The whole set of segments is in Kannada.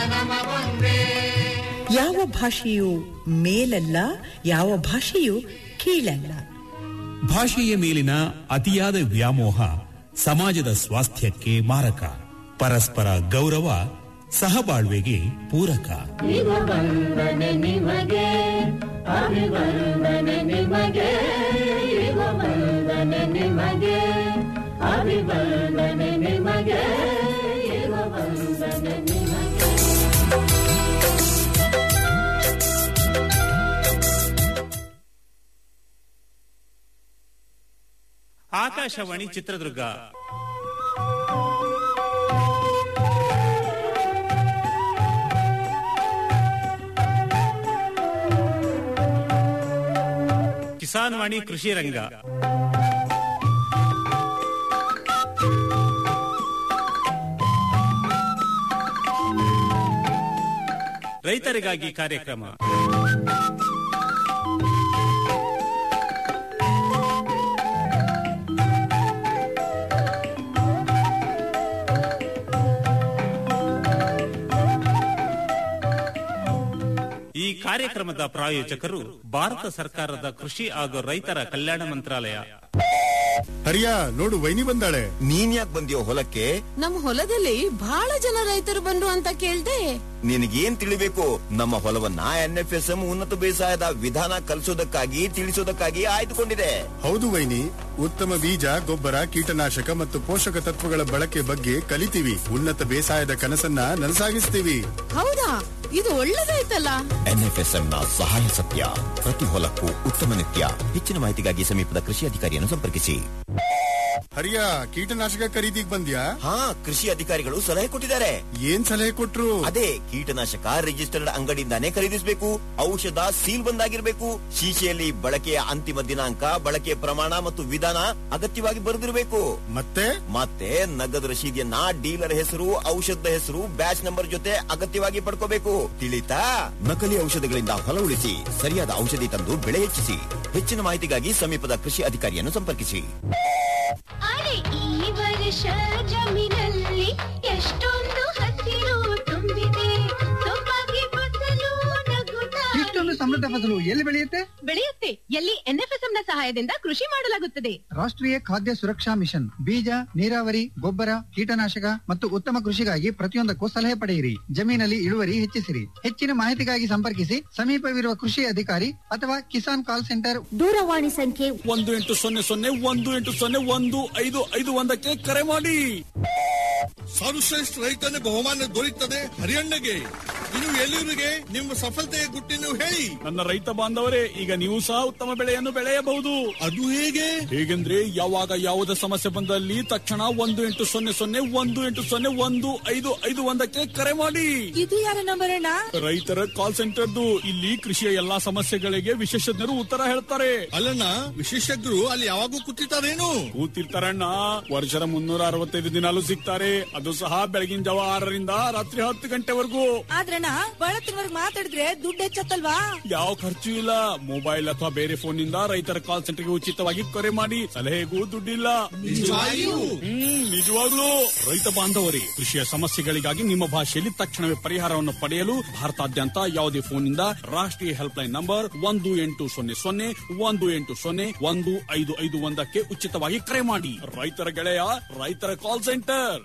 ಯಾವ ಭಾಷೆಯು ಮೇಲಲ್ಲ ಯಾವ ಭಾಷೆಯು ಕೀಳಲ್ಲ ಭಾಷೆಯ ಮೇಲಿನ ಅತಿಯಾದ ವ್ಯಾಮೋಹ ಸಮಾಜದ ಸ್ವಾಸ್ಥ್ಯಕ್ಕೆ ಮಾರಕ ಪರಸ್ಪರ ಗೌರವ ಸಹಬಾಳ್ವೆಗೆ ಪೂರಕ ವಂದನೆ ನಿಮಗೆ ಅಭಿವಂದನೆ ನಿಮಗೆ ಇವ ವಂದನೆ ನಿಮಗೆ ಅಭಿವಂದನೆ ನಿಮಗೆ ಇವ ವಂದನೆ ನಿಮಗೆ ಆಕಾಶವಾಣಿ ಚಿತ್ರದುರ್ಗ ಕಿಸಾನ್ ವಾಣಿ ಕೃಷಿ ರಂಗ ರೈತರಿಗಾಗಿ ಕಾರ್ಯಕ್ರಮ ಈ ಕಾರ್ಯಕ್ರಮದ ಪ್ರಾಯೋಜಕರು ಭಾರತ ಸರ್ಕಾರದ ಕೃಷಿ ಹಾಗೂ ರೈತರ ಕಲ್ಯಾಣ ಮಂತ್ರಾಲಯ ಹರಿಯಾ ನೋಡು ವೈನಿ ಬಂದಾಳೆ ನೀನ್ ಯಾಕೆ ಬಂದಿಯೋ ಹೊಲಕ್ಕೆ ನಮ್ ಹೊಲದಲ್ಲಿ ಬಹಳ ಜನ ರೈತರು ಬಂದ್ರು ಅಂತ ಕೇಳ್ದೆ ನಿನಗೇನ್ ತಿಳಿಬೇಕು ನಮ್ಮ ಹೊಲವನ್ನ ಎನ್ ಎಫ್ ಎಸ್ ಎಂ ಉನ್ನತ ಬೇಸಾಯದ ವಿಧಾನ ಕಲಿಸೋದಕ್ಕಾಗಿ ತಿಳಿಸೋದಕ್ಕಾಗಿ ಆಯ್ದುಕೊಂಡಿದೆ ಹೌದು ವೈನಿ ಉತ್ತಮ ಬೀಜ ಗೊಬ್ಬರ ಕೀಟನಾಶಕ ಮತ್ತು ಪೋಷಕ ತತ್ವಗಳ ಬಳಕೆ ಬಗ್ಗೆ ಕಲಿತೀವಿ ಉನ್ನತ ಬೇಸಾಯದ ಕನಸನ್ನ ನನಸಾಗಿಸ್ತೀವಿ ಹೌದಾ ಇದು ಒಳ್ಳೇದಾಯ್ತಲ್ಲ ಎನ್ಎಫ್ಎಸ್ಎಂ ನ ಸಹಾಯ ಸತ್ಯ ಪ್ರತಿ ಹೊಲಕ್ಕೂ ಉತ್ತಮ ನಿತ್ಯ ಹೆಚ್ಚಿನ ಮಾಹಿತಿಗಾಗಿ ಸಮೀಪದ ಕೃಷಿ ಅಧಿಕಾರಿಯನ್ನು ಸಂಪರ್ಕಿಸಿ ಹರಿಯಾ ಕೀಟನಾಶಕ ಖರೀದಿಗ್ ಬಂದ್ಯಾ ಹಾ ಕೃಷಿ ಅಧಿಕಾರಿಗಳು ಸಲಹೆ ಕೊಟ್ಟಿದ್ದಾರೆ ಏನ್ ಸಲಹೆ ಕೊಟ್ರು ಅದೇ ಕೀಟನಾಶಕ ರಿಜಿಸ್ಟರ್ಡ್ ಅಂಗಡಿಯಿಂದಾನೇ ಖರೀದಿಸಬೇಕು ಔಷಧ ಸೀಲ್ ಬಂದಾಗಿರ್ಬೇಕು ಶೀಶೆಯಲ್ಲಿ ಬಳಕೆಯ ಅಂತಿಮ ದಿನಾಂಕ ಬಳಕೆಯ ಪ್ರಮಾಣ ಮತ್ತು ವಿಧಾನ ಅಗತ್ಯವಾಗಿ ಬರೆದಿರಬೇಕು ಮತ್ತೆ ಮತ್ತೆ ನಗದು ರಶೀದಿಯನ್ನ ಡೀಲರ್ ಹೆಸರು ಔಷಧದ ಹೆಸರು ಬ್ಯಾಚ್ ನಂಬರ್ ಜೊತೆ ಅಗತ್ಯವಾಗಿ ಪಡ್ಕೋಬೇಕು ತಿಳಿತಾ ನಕಲಿ ಔಷಧಗಳಿಂದ ಹೊಲ ಉಳಿಸಿ ಸರಿಯಾದ ಔಷಧಿ ತಂದು ಬೆಳೆ ಹೆಚ್ಚಿಸಿ ಹೆಚ್ಚಿನ ಮಾಹಿತಿಗಾಗಿ ಸಮೀಪದ ಕೃಷಿ ಅಧಿಕಾರಿಯನ್ನು ಸಂಪರ್ಕಿಸಿ ಅರೆ ಈ ವರ್ಷ ಜಮೀನಲ್ಲಿ ಎಷ್ಟೊಂದು ಹಸಿರು ತುಂಬಿದೆ ಸೊಬಗೆ ಫಸಲು ನಗುತ್ತಾ ಇಷ್ಟೊಂದು ಸಮೃದ್ಧ ಫಸಲು ಎಲ್ಲಿ ಬೆಳೆಯುತ್ತೆ ಬೆಳೆಯುತ್ತೆ ಎಲ್ಲಿ ಎನ್ಎಫ್ಎಸ್ಎಂ ನ ಸಹಾಯದಿಂದ ಕೃಷಿ ಮಾಡಲಾಗುತ್ತದೆ ರಾಷ್ಟ್ರೀಯ ಖಾದ್ಯ ಸುರಕ್ಷಾ ಮಿಷನ್ ಬೀಜ ನೀರಾವರಿ ಗೊಬ್ಬರ ಕೀಟನಾಶಕ ಮತ್ತು ಉತ್ತಮ ಕೃಷಿಗಾಗಿ ಪ್ರತಿಯೊಂದಕ್ಕೂ ಸಲಹೆ ಪಡೆಯಿರಿ ಜಮೀನಲ್ಲಿ ಇಳುವರಿ ಹೆಚ್ಚಿಸಿರಿ ಹೆಚ್ಚಿನ ಮಾಹಿತಿಗಾಗಿ ಸಂಪರ್ಕಿಸಿ ಸಮೀಪವಿರುವ ಕೃಷಿ ಅಧಿಕಾರಿ ಅಥವಾ ಕಿಸಾನ್ ಕಾಲ್ ಸೆಂಟರ್ ದೂರವಾಣಿ ಸಂಖ್ಯೆ ಒಂದು ಎಂಟು ಸೊನ್ನೆ ಸೊನ್ನೆ ಒಂದು ಎಂಟು ಸೊನ್ನೆ ಒಂದು ಐದು ಐದು ಒಂದಕ್ಕೆ ಕರೆ ಮಾಡಿ ಸರ್ವಶ್ರೇಷ್ಠ ರೈತನ ಬಹುಮಾನ ದೊರೆಯುತ್ತದೆ ಹರಿಯಣ್ಣಗೆ ಇನ್ನು ಎಲ್ಲಿವರಿಗೆ ನಿಮ್ಮ ಸಫಲತೆಯ ಗುಟ್ಟಿನ ಹೇಳಿ ನನ್ನ ರೈತ ಬಾಂಧವರೇ ಈಗ ನೀವು ಸಹ ಉತ್ತಮ ಬೆಳೆಯನ್ನು ಬೆಳೆಯಬಹುದು ಅದು ಹೇಗೆ ಹೇಗೆಂದ್ರೆ ಯಾವಾಗ ಯಾವುದೇ ಸಮಸ್ಯೆ ಬಂದಲ್ಲಿ ತಕ್ಷಣ ಒಂದು ಎಂಟು ಸೊನ್ನೆ ಸೊನ್ನೆ ಒಂದು ಎಂಟು ಸೊನ್ನೆ ಒಂದು ಐದು ಐದು ಒಂದಕ್ಕೆ ಕರೆ ಮಾಡಿ ಇದು ಯಾರ ನಂಬರ್ ಅಣ್ಣ ರೈತರ ಕಾಲ್ ಸೆಂಟರ್ದು ಇಲ್ಲಿ ಕೃಷಿಯ ಎಲ್ಲಾ ಸಮಸ್ಯೆಗಳಿಗೆ ವಿಶೇಷಜ್ಞರು ಉತ್ತರ ಹೇಳ್ತಾರೆ ಅಲ್ಲಣ್ಣ ವಿಶೇಷಜ್ಞರು ಅಲ್ಲಿ ಯಾವಾಗೂ ಕೂತಿರ್ತಾರೇನು ಕೂತಿರ್ತಾರಣ್ಣ ವರ್ಷದ ಮುನ್ನೂರ ಅರವತ್ತೈದು ದಿನಾಲು ಸಿಗ್ತಾರೆ ಅದು ಸಹ ಬೆಳಗಿನ ಜಾವ ಆರರಿಂದ ರಾತ್ರಿ ಹತ್ತು ಗಂಟೆವರೆಗೂ ಆದ್ರಣ್ಣ ಬಳತ್ತಿನವರ್ಗ್ ಮಾತಾಡಿದ್ರೆ ದುಡ್ಡು ಹೆಚ್ಚತ್ತಲ್ವಾ ಯಾವ ಖರ್ಚು ಇಲ್ಲ ಮೊಬೈಲ್ ಅಥವಾ ಬೇರೆ ಫೋನ್ ನಿಂದ ರೈತರ ಕಾಲ್ ಸೆಂಟರ್ಗೆ ಉಚಿತವಾಗಿ ಕರೆ ಮಾಡಿ ಸಲಹೆಗೂ ದುಡ್ಡಿಲ್ಲ ನಿಜವಾಗಿಯೂ? ಹ್ಮ್ ನಿಜವಾಗ್ಲೂ ರೈತ ಬಾಂಧವರೇ ಕೃಷಿಯ ಸಮಸ್ಯೆಗಳಿಗಾಗಿ ನಿಮ್ಮ ಭಾಷೆಯಲ್ಲಿ ತಕ್ಷಣವೇ ಪರಿಹಾರವನ್ನು ಪಡೆಯಲು ಭಾರತಾದ್ಯಂತ ಯಾವುದೇ ಫೋನ್ ನಿಂದ ರಾಷ್ಟ್ರೀಯ ಹೆಲ್ಪ್ ಲೈನ್ ನಂಬರ್ ಒಂದು ಎಂಟು ಸೊನ್ನೆ ಸೊನ್ನೆ ಒಂದು ಎಂಟು ಸೊನ್ನೆ ಒಂದು ಐದು ಐದು ಒಂದಕ್ಕೆ ಉಚಿತವಾಗಿ ಕರೆ ಮಾಡಿ ರೈತರ ಗೆಳೆಯ ರೈತರ ಕಾಲ್ ಸೆಂಟರ್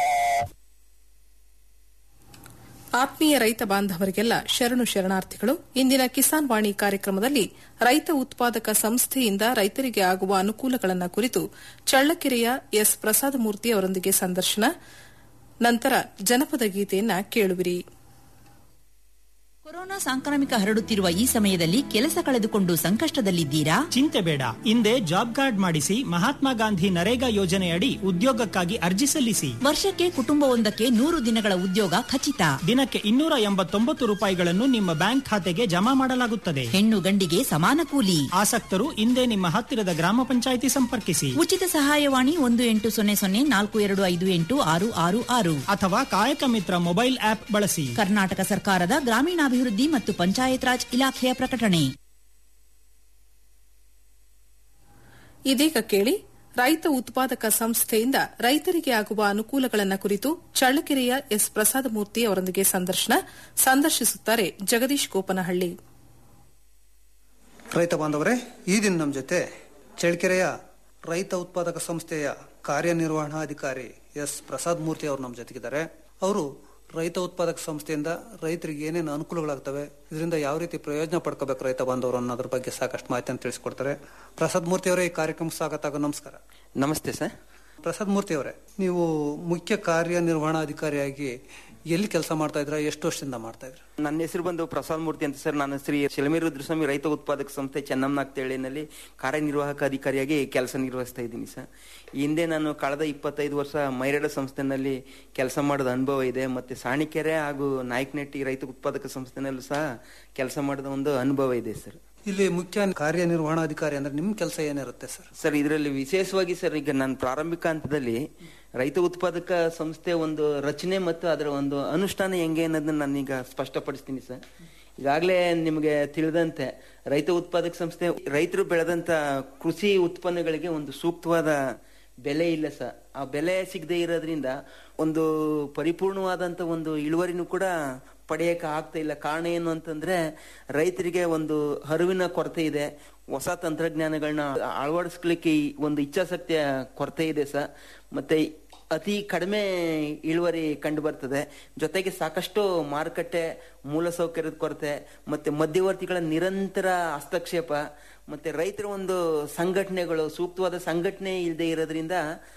ಆತ್ಮೀಯ ರೈತ ಬಾಂಧವರಿಗೆಲ್ಲ ಶರಣು ಶರಣಾರ್ಥಿಗಳು ಇಂದಿನ ಕಿಸಾನ್ ವಾಣಿ ಕಾರ್ಯಕ್ರಮದಲ್ಲಿ ರೈತ ಉತ್ಪಾದಕ ಸಂಸ್ಥೆಯಿಂದ ರೈತರಿಗೆ ಆಗುವ ಅನುಕೂಲಗಳನ್ನು ಕುರಿತು ಚಳ್ಳಕೆರೆಯ ಎಸ್ ಪ್ರಸಾದಮೂರ್ತಿ ಅವರೊಂದಿಗೆ ಸಂದರ್ಶನ ನಂತರ ಜನಪದ ಗೀತೆಯನ್ನ ಕೇಳುವಿರಿ ಕೊರೋನಾ ಸಾಂಕ್ರಾಮಿಕ ಹರಡುತ್ತಿರುವ ಈ ಸಮಯದಲ್ಲಿ ಕೆಲಸ ಕಳೆದುಕೊಂಡು ಸಂಕಷ್ಟದಲ್ಲಿದ್ದೀರಾ ಚಿಂತೆ ಬೇಡ ಹಿಂದೆ ಜಾಬ್ ಕಾರ್ಡ್ ಮಾಡಿಸಿ ಮಹಾತ್ಮ ಗಾಂಧಿ ನರೇಗಾ ಯೋಜನೆಯಡಿ ಉದ್ಯೋಗಕ್ಕಾಗಿ ಅರ್ಜಿ ಸಲ್ಲಿಸಿ ವರ್ಷಕ್ಕೆ ಕುಟುಂಬವೊಂದಕ್ಕೆ ನೂರು ದಿನಗಳ ಉದ್ಯೋಗ ಖಚಿತ ದಿನಕ್ಕೆ ಇನ್ನೂರ ಎಂಬತ್ತೊಂಬತ್ತು ರೂಪಾಯಿಗಳನ್ನು ನಿಮ್ಮ ಬ್ಯಾಂಕ್ ಖಾತೆಗೆ ಜಮಾ ಮಾಡಲಾಗುತ್ತದೆ ಹೆಣ್ಣು ಗಂಡಿಗೆ ಸಮಾನ ಕೂಲಿ ಆಸಕ್ತರು ಹಿಂದೆ ನಿಮ್ಮ ಹತ್ತಿರದ ಗ್ರಾಮ ಪಂಚಾಯಿತಿ ಸಂಪರ್ಕಿಸಿ ಉಚಿತ ಸಹಾಯವಾಣಿ ಒಂದು ಎಂಟು ಸೊನ್ನೆ ಸೊನ್ನೆ ನಾಲ್ಕು ಎರಡು ಐದು ಎಂಟು ಆರು ಆರು ಆರು ಅಥವಾ ಕಾಯಕ ಮಿತ್ರ ಮೊಬೈಲ್ ಆಪ್ ಬಳಸಿ ಕರ್ನಾಟಕ ಸರ್ಕಾರದ ಗ್ರಾಮೀಣಾಭಿವೃದ್ಧಿ ಮತ್ತು ಪಂಚಾಯತ್ ರಾಜ್ ಇಲಾಖೆಯ ಪ್ರಕಟಣೆ ಇದೀಗ ಕೇಳಿ ರೈತ ಉತ್ಪಾದಕ ಸಂಸ್ಥೆಯಿಂದ ರೈತರಿಗೆ ಆಗುವ ಅನುಕೂಲಗಳನ್ನು ಕುರಿತು ಚಳ್ಳಕೆರೆಯ ಎಸ್ ಪ್ರಸಾದಮೂರ್ತಿ ಅವರೊಂದಿಗೆ ಸಂದರ್ಶನ ಸಂದರ್ಶಿಸುತ್ತಾರೆ ಜಗದೀಶ್ ಗೋಪನಹಳ್ಳಿ ರೈತ ಬಾಂಧವರೇ ಈ ದಿನ ನಮ್ಮ ಜೊತೆ ಚಳ್ಳಕೆರೆಯ ರೈತ ಉತ್ಪಾದಕ ಸಂಸ್ಥೆಯ ಕಾರ್ಯನಿರ್ವಹಣಾಧಿಕಾರಿ ಎಸ್ ಪ್ರಸಾದ್ ಮೂರ್ತಿ ಅವರು ನಮ್ಮ ಜೊತೆಗಿದ್ದಾರೆ ಅವರು ರೈತ ಉತ್ಪಾದಕ ಸಂಸ್ಥೆಯಿಂದ ರೈತರಿಗೆ ಏನೇನು ಅನುಕೂಲಗಳಾಗ್ತವೆ ಇದರಿಂದ ಯಾವ ರೀತಿ ಪ್ರಯೋಜನ ಪಡ್ಕೋಬೇಕು ರೈತ ಬಾಂಧವರು ಅನ್ನೋದ್ರ ಬಗ್ಗೆ ಸಾಕಷ್ಟು ಮಾಹಿತಿಯನ್ನು ತಿಳಿಸ್ಕೊಡ್ತಾರೆ ಪ್ರಸಾದ್ ಮೂರ್ತಿ ಅವರೇ ಈ ಕಾರ್ಯಕ್ರಮ ಸ್ವಾಗತ ಆಗೋ ನಮಸ್ಕಾರ ನಮಸ್ತೆ ಸರ್ ಪ್ರಸಾದ್ ಮೂರ್ತಿ ಅವರೇ ನೀವು ಮುಖ್ಯ ಕಾರ್ಯನಿರ್ವಹಣಾಧಿಕಾರಿಯಾಗಿ ಎಲ್ಲಿ ಕೆಲಸ ಮಾಡ್ತಾ ಇದ್ರ ಎಷ್ಟು ವರ್ಷದಿಂದ ಮಾಡ್ತಾ ಇದ್ರ ನನ್ನ ಹೆಸರು ಬಂದು ಪ್ರಸಾದ್ ಮೂರ್ತಿ ಅಂತ ಸರ್ ನಾನು ಶ್ರೀ ಶಿಲಮಿ ರುದ್ರಸ್ವಾಮಿ ರೈತ ಉತ್ಪಾದಕ ಸಂಸ್ಥೆ ಚೆನ್ನಮ್ಮನಾಗ್ತೇಳಿನಲ್ಲಿ ಕಾರ್ಯನಿರ್ವಾಹಕ ಅಧಿಕಾರಿಯಾಗಿ ಕೆಲಸ ನಿರ್ವಹಿಸ್ತಾ ಇದ್ದೀನಿ ಸರ್ ಈ ಹಿಂದೆ ನಾನು ಕಳೆದ ಇಪ್ಪತ್ತೈದು ವರ್ಷ ಮೈರಡ ಸಂಸ್ಥೆನಲ್ಲಿ ಕೆಲಸ ಮಾಡಿದ ಅನುಭವ ಇದೆ ಮತ್ತೆ ಸಾಣಿಕೆರೆ ಹಾಗೂ ನಾಯಕನಟ್ಟಿ ರೈತ ಉತ್ಪಾದಕ ಸಂಸ್ಥೆನಲ್ಲೂ ಸಹ ಕೆಲಸ ಮಾಡಿದ ಒಂದು ಅನುಭವ ಇದೆ ಸರ್ ಇಲ್ಲಿ ಮುಖ್ಯ ಕಾರ್ಯನಿರ್ವಹಣಾಧಿಕಾರಿ ಅಂದ್ರೆ ನಿಮ್ ಕೆಲಸ ಏನಿರುತ್ತೆ ಸರ್ ಸರ್ ಇದರಲ್ಲಿ ವಿಶೇಷವಾಗಿ ಸರ್ ಈಗ ನಾನು ಪ್ರಾರಂಭಿಕ ಹಂತದಲ್ಲಿ ರೈತ ಉತ್ಪಾದಕ ಸಂಸ್ಥೆ ಒಂದು ರಚನೆ ಮತ್ತು ಅದರ ಒಂದು ಅನುಷ್ಠಾನ ಹೆಂಗೆ ಅನ್ನೋದನ್ನ ನಾನೀಗ ಸ್ಪಷ್ಟಪಡಿಸ್ತೀನಿ ಸರ್ ಈಗಾಗಲೇ ನಿಮಗೆ ತಿಳಿದಂತೆ ರೈತ ಉತ್ಪಾದಕ ಸಂಸ್ಥೆ ರೈತರು ಬೆಳೆದಂತ ಕೃಷಿ ಉತ್ಪನ್ನಗಳಿಗೆ ಒಂದು ಸೂಕ್ತವಾದ ಬೆಲೆ ಇಲ್ಲ ಸರ್ ಆ ಬೆಲೆ ಸಿಗದೆ ಇರೋದ್ರಿಂದ ಒಂದು ಪರಿಪೂರ್ಣವಾದಂತ ಒಂದು ಇಳುವರಿನೂ ಕೂಡ ಪಡೆಯಕ್ಕೆ ಆಗ್ತಾ ಇಲ್ಲ ಕಾರಣ ಏನು ಅಂತಂದ್ರೆ ರೈತರಿಗೆ ಒಂದು ಹರಿವಿನ ಕೊರತೆ ಇದೆ ಹೊಸ ತಂತ್ರಜ್ಞಾನಗಳನ್ನ ಅಳವಡಿಸ್ಲಿಕ್ಕೆ ಈ ಒಂದು ಇಚ್ಛಾಶಕ್ತಿಯ ಕೊರತೆ ಇದೆ ಸರ್ ಮತ್ತೆ ಅತಿ ಕಡಿಮೆ ಇಳುವರಿ ಕಂಡು ಬರ್ತದೆ ಜೊತೆಗೆ ಸಾಕಷ್ಟು ಮಾರುಕಟ್ಟೆ ಮೂಲಸೌಕರ್ಯದ ಕೊರತೆ ಮತ್ತೆ ಮಧ್ಯವರ್ತಿಗಳ ನಿರಂತರ ಹಸ್ತಕ್ಷೇಪ ಮತ್ತೆ ರೈತರ ಒಂದು ಸಂಘಟನೆಗಳು ಸೂಕ್ತವಾದ ಸಂಘಟನೆ ಇಲ್ಲದೆ ಇರೋದ್ರಿಂದ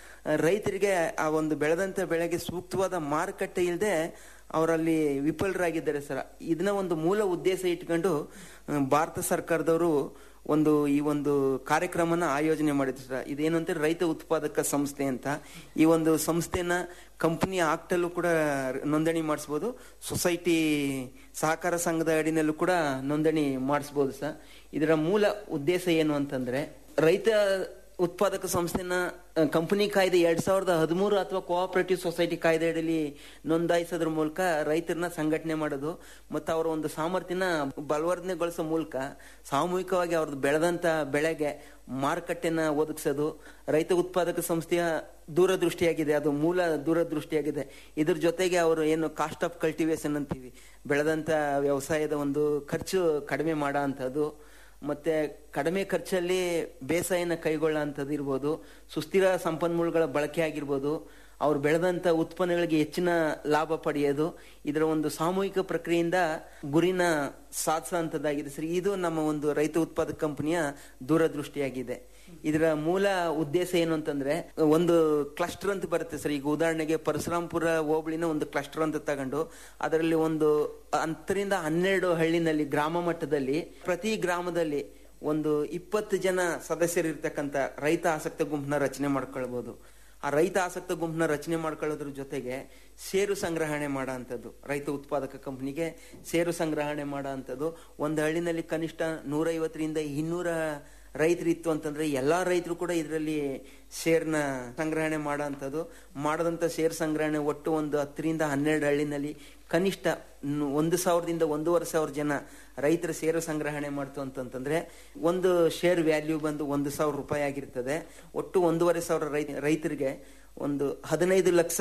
ರೈತರಿಗೆ ಆ ಒಂದು ಬೆಳೆದಂತ ಬೆಳೆಗೆ ಸೂಕ್ತವಾದ ಮಾರುಕಟ್ಟೆ ಇಲ್ಲದೆ ಅವರಲ್ಲಿ ವಿಫಲರಾಗಿದ್ದಾರೆ ಸರ್ ಇದನ್ನ ಒಂದು ಮೂಲ ಉದ್ದೇಶ ಇಟ್ಕೊಂಡು ಭಾರತ ಸರ್ಕಾರದವರು ಒಂದು ಈ ಒಂದು ಕಾರ್ಯಕ್ರಮನ ಆಯೋಜನೆ ಮಾಡಿದ್ರು ಸರ್ ಇದೇನು ಅಂತ ರೈತ ಉತ್ಪಾದಕ ಸಂಸ್ಥೆ ಅಂತ ಈ ಒಂದು ಸಂಸ್ಥೆನ ಕಂಪನಿ ಆಕ್ಟಲ್ಲೂ ಕೂಡ ನೋಂದಣಿ ಮಾಡಿಸ್ಬೋದು ಸೊಸೈಟಿ ಸಹಕಾರ ಸಂಘದ ಅಡಿನಲ್ಲೂ ಕೂಡ ನೋಂದಣಿ ಮಾಡಿಸ್ಬೋದು ಸರ್ ಇದರ ಮೂಲ ಉದ್ದೇಶ ಏನು ಅಂತಂದ್ರೆ ರೈತ ಉತ್ಪಾದಕ ಸಂಸ್ಥೆನ ಕಂಪನಿ ಕಾಯ್ದೆ ಎರಡ್ ಸಾವಿರದ ಹದಿಮೂರು ಅಥವಾ ಕೋಆಪರೇಟಿವ್ ಸೊಸೈಟಿ ಕಾಯ್ದೆ ಅಡಿಯಲ್ಲಿ ನೋಂದಾಯಿಸೋದ್ರ ಮೂಲಕ ರೈತರನ್ನ ಸಂಘಟನೆ ಮಾಡೋದು ಮತ್ತು ಅವರ ಒಂದು ಸಾಮರ್ಥ್ಯನ ಬಲವರ್ಧನೆಗೊಳಿಸೋ ಮೂಲಕ ಸಾಮೂಹಿಕವಾಗಿ ಅವ್ರದ್ದು ಬೆಳೆದಂತ ಬೆಳೆಗೆ ಮಾರುಕಟ್ಟೆನ ಒದಗಿಸೋದು ರೈತ ಉತ್ಪಾದಕ ಸಂಸ್ಥೆಯ ದೂರದೃಷ್ಟಿಯಾಗಿದೆ ಅದು ಮೂಲ ದೂರದೃಷ್ಟಿಯಾಗಿದೆ ಇದ್ರ ಜೊತೆಗೆ ಅವರು ಏನು ಕಾಸ್ಟ್ ಆಫ್ ಕಲ್ಟಿವೇಶನ್ ಅಂತೀವಿ ಬೆಳೆದಂತ ವ್ಯವಸಾಯದ ಒಂದು ಖರ್ಚು ಕಡಿಮೆ ಮಾಡೋ ಅಂಥದ್ದು ಮತ್ತೆ ಕಡಿಮೆ ಖರ್ಚಲ್ಲಿ ಬೇಸಾಯನ ಕೈಗೊಳ್ಳೋಂಥದ್ದು ಇರ್ಬೋದು ಸುಸ್ಥಿರ ಸಂಪನ್ಮೂಲಗಳ ಬಳಕೆ ಆಗಿರ್ಬೋದು ಅವ್ರು ಬೆಳೆದಂತ ಉತ್ಪನ್ನಗಳಿಗೆ ಹೆಚ್ಚಿನ ಲಾಭ ಪಡೆಯೋದು ಇದರ ಒಂದು ಸಾಮೂಹಿಕ ಪ್ರಕ್ರಿಯೆಯಿಂದ ಗುರಿನ ಸಾಧಿಸುವಂತದ್ದಾಗಿದೆ ಸರ್ ಇದು ನಮ್ಮ ಒಂದು ರೈತ ಉತ್ಪಾದಕ ಕಂಪನಿಯ ದೂರದೃಷ್ಟಿಯಾಗಿದೆ ಇದರ ಮೂಲ ಉದ್ದೇಶ ಏನು ಅಂತಂದ್ರೆ ಒಂದು ಕ್ಲಸ್ಟರ್ ಅಂತ ಬರುತ್ತೆ ಸರ್ ಈಗ ಉದಾಹರಣೆಗೆ ಪರಶುರಾಂಪುರ ಹೋಬಳಿನ ಒಂದು ಕ್ಲಸ್ಟರ್ ಅಂತ ತಗೊಂಡು ಅದರಲ್ಲಿ ಒಂದು ಹತ್ತರಿಂದ ಹನ್ನೆರಡು ಹಳ್ಳಿನಲ್ಲಿ ಗ್ರಾಮ ಮಟ್ಟದಲ್ಲಿ ಪ್ರತಿ ಗ್ರಾಮದಲ್ಲಿ ಒಂದು ಇಪ್ಪತ್ತು ಜನ ಸದಸ್ಯರಿರ್ತಕ್ಕಂಥ ರೈತ ಆಸಕ್ತ ಗುಂಪನ್ನ ರಚನೆ ಮಾಡ್ಕೊಳ್ಬಹುದು ಆ ರೈತ ಆಸಕ್ತ ಗುಂಪನ್ನ ರಚನೆ ಮಾಡ್ಕೊಳ್ಳೋದ್ರ ಜೊತೆಗೆ ಷೇರು ಸಂಗ್ರಹಣೆ ಮಾಡೋ ಅಂಥದ್ದು ರೈತ ಉತ್ಪಾದಕ ಕಂಪನಿಗೆ ಷೇರು ಸಂಗ್ರಹಣೆ ಮಾಡೋ ಅಂಥದ್ದು ಒಂದು ಹಳ್ಳಿನಲ್ಲಿ ಕನಿಷ್ಠ ನೂರೈವತ್ತರಿಂದ ಇನ್ನೂರ ರೈತರಿತ್ತು ಅಂತಂದ್ರೆ ಎಲ್ಲಾ ರೈತರು ಕೂಡ ಇದರಲ್ಲಿ ಶೇರ್ನ ಸಂಗ್ರಹಣೆ ಮಾಡೋ ಅಂಥದ್ದು ಮಾಡದಂತ ಶೇರ್ ಸಂಗ್ರಹಣೆ ಒಟ್ಟು ಒಂದು ಹತ್ತರಿಂದ ಹನ್ನೆರಡು ಹಳ್ಳಿನಲ್ಲಿ ಕನಿಷ್ಠ ಒಂದು ಸಾವಿರದಿಂದ ಒಂದೂವರೆ ಸಾವಿರ ಜನ ರೈತರ ಷೇರು ಸಂಗ್ರಹಣೆ ಮಾಡ್ತು ಅಂತಂತಂದ್ರೆ ಒಂದು ಶೇರ್ ವ್ಯಾಲ್ಯೂ ಬಂದು ಒಂದು ಸಾವಿರ ರೂಪಾಯಿ ಆಗಿರ್ತದೆ ಒಟ್ಟು ಒಂದೂವರೆ ಸಾವಿರ ರೈತ ರೈತರಿಗೆ ಒಂದು ಹದಿನೈದು ಲಕ್ಷ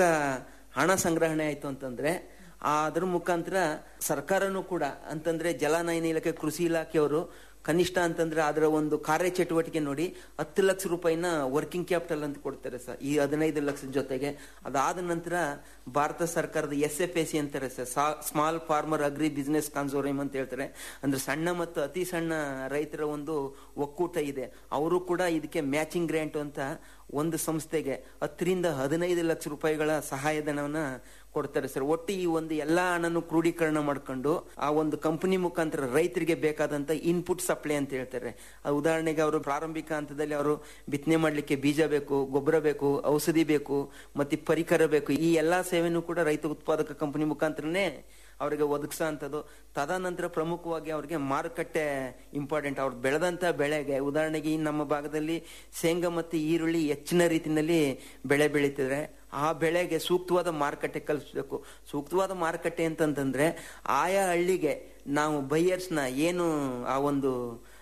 ಹಣ ಸಂಗ್ರಹಣೆ ಆಯ್ತು ಅಂತಂದ್ರೆ ಅದ್ರ ಮುಖಾಂತರ ಸರ್ಕಾರನೂ ಕೂಡ ಅಂತಂದ್ರೆ ಜಲನಯನ ಇಲಾಖೆ ಕೃಷಿ ಇಲಾಖೆಯವರು ಕನಿಷ್ಠ ಅಂತಂದ್ರೆ ಅದರ ಒಂದು ಕಾರ್ಯಚಟುವಟಿಕೆ ನೋಡಿ ಹತ್ತು ಲಕ್ಷ ರೂಪಾಯಿನ ವರ್ಕಿಂಗ್ ಕ್ಯಾಪಿಟಲ್ ಅಂತ ಕೊಡ್ತಾರೆ ಸರ್ ಈ ಹದಿನೈದು ಲಕ್ಷದ ಜೊತೆಗೆ ಅದಾದ ನಂತರ ಭಾರತ ಸರ್ಕಾರದ ಎಸ್ ಎಫ್ ಎ ಸಿ ಅಂತಾರೆ sir small farmer agri business consortium ಅಂತ ಹೇಳ್ತಾರೆ ಅಂದ್ರೆ ಸಣ್ಣ ಮತ್ತು ಅತಿ ಸಣ್ಣ ರೈತರ ಒಂದು ಒಕ್ಕೂಟ ಇದೆ ಅವರು ಕೂಡ ಇದಕ್ಕೆ ಮ್ಯಾಚಿಂಗ್ ಗ್ರ್ಯಾಂಟ್ ಅಂತ ಒಂದು ಸಂಸ್ಥೆಗೆ ಹತ್ತರಿಂದ ಹದಿನೈದು ಲಕ್ಷ ರೂಪಾಯಿಗಳ ಸಹಾಯಧನವನ್ನ ಕೊಡ್ತಾರೆ ಸರ್ ಒಟ್ಟು ಈ ಒಂದು ಎಲ್ಲಾ ಹಣನು ಕ್ರೋಢೀಕರಣ ಮಾಡ್ಕೊಂಡು ಆ ಒಂದು ಕಂಪನಿ ಮುಖಾಂತರ ರೈತರಿಗೆ ಬೇಕಾದಂತ ಇನ್ಪುಟ್ ಸಪ್ಲೈ ಅಂತ ಹೇಳ್ತಾರೆ ಆ ಉದಾಹರಣೆಗೆ ಅವರು ಪ್ರಾರಂಭಿಕ ಹಂತದಲ್ಲಿ ಅವರು ಬಿತ್ತನೆ ಮಾಡ್ಲಿಕ್ಕೆ ಬೀಜ ಬೇಕು ಗೊಬ್ಬರ ಬೇಕು ಔಷಧಿ ಬೇಕು ಮತ್ತೆ ಪರಿಕರ ಬೇಕು ಈ ಎಲ್ಲಾ ಸೇವೆನೂ ಕೂಡ ರೈತ ಉತ್ಪಾದಕ ಕಂಪನಿ ಮುಖಾಂತರನೇ ಅವರಿಗೆ ಒದಗಿಸೋ ಅಂಥದ್ದು ತದನಂತರ ಪ್ರಮುಖವಾಗಿ ಅವ್ರಿಗೆ ಮಾರುಕಟ್ಟೆ ಇಂಪಾರ್ಟೆಂಟ್ ಅವ್ರು ಬೆಳೆದಂತ ಬೆಳೆಗೆ ಉದಾಹರಣೆಗೆ ಈ ನಮ್ಮ ಭಾಗದಲ್ಲಿ ಶೇಂಗಾ ಮತ್ತು ಈರುಳ್ಳಿ ಹೆಚ್ಚಿನ ರೀತಿಯಲ್ಲಿ ಬೆಳೆ ಬೆಳೀತಿದ್ರೆ ಆ ಬೆಳೆಗೆ ಸೂಕ್ತವಾದ ಮಾರುಕಟ್ಟೆ ಕಲ್ಪಿಸ್ಬೇಕು ಸೂಕ್ತವಾದ ಮಾರುಕಟ್ಟೆ ಅಂತಂತಂದ್ರೆ ಆಯಾ ಹಳ್ಳಿಗೆ ನಾವು ಬೈಯರ್ಸ್ನ ಏನು ಆ ಒಂದು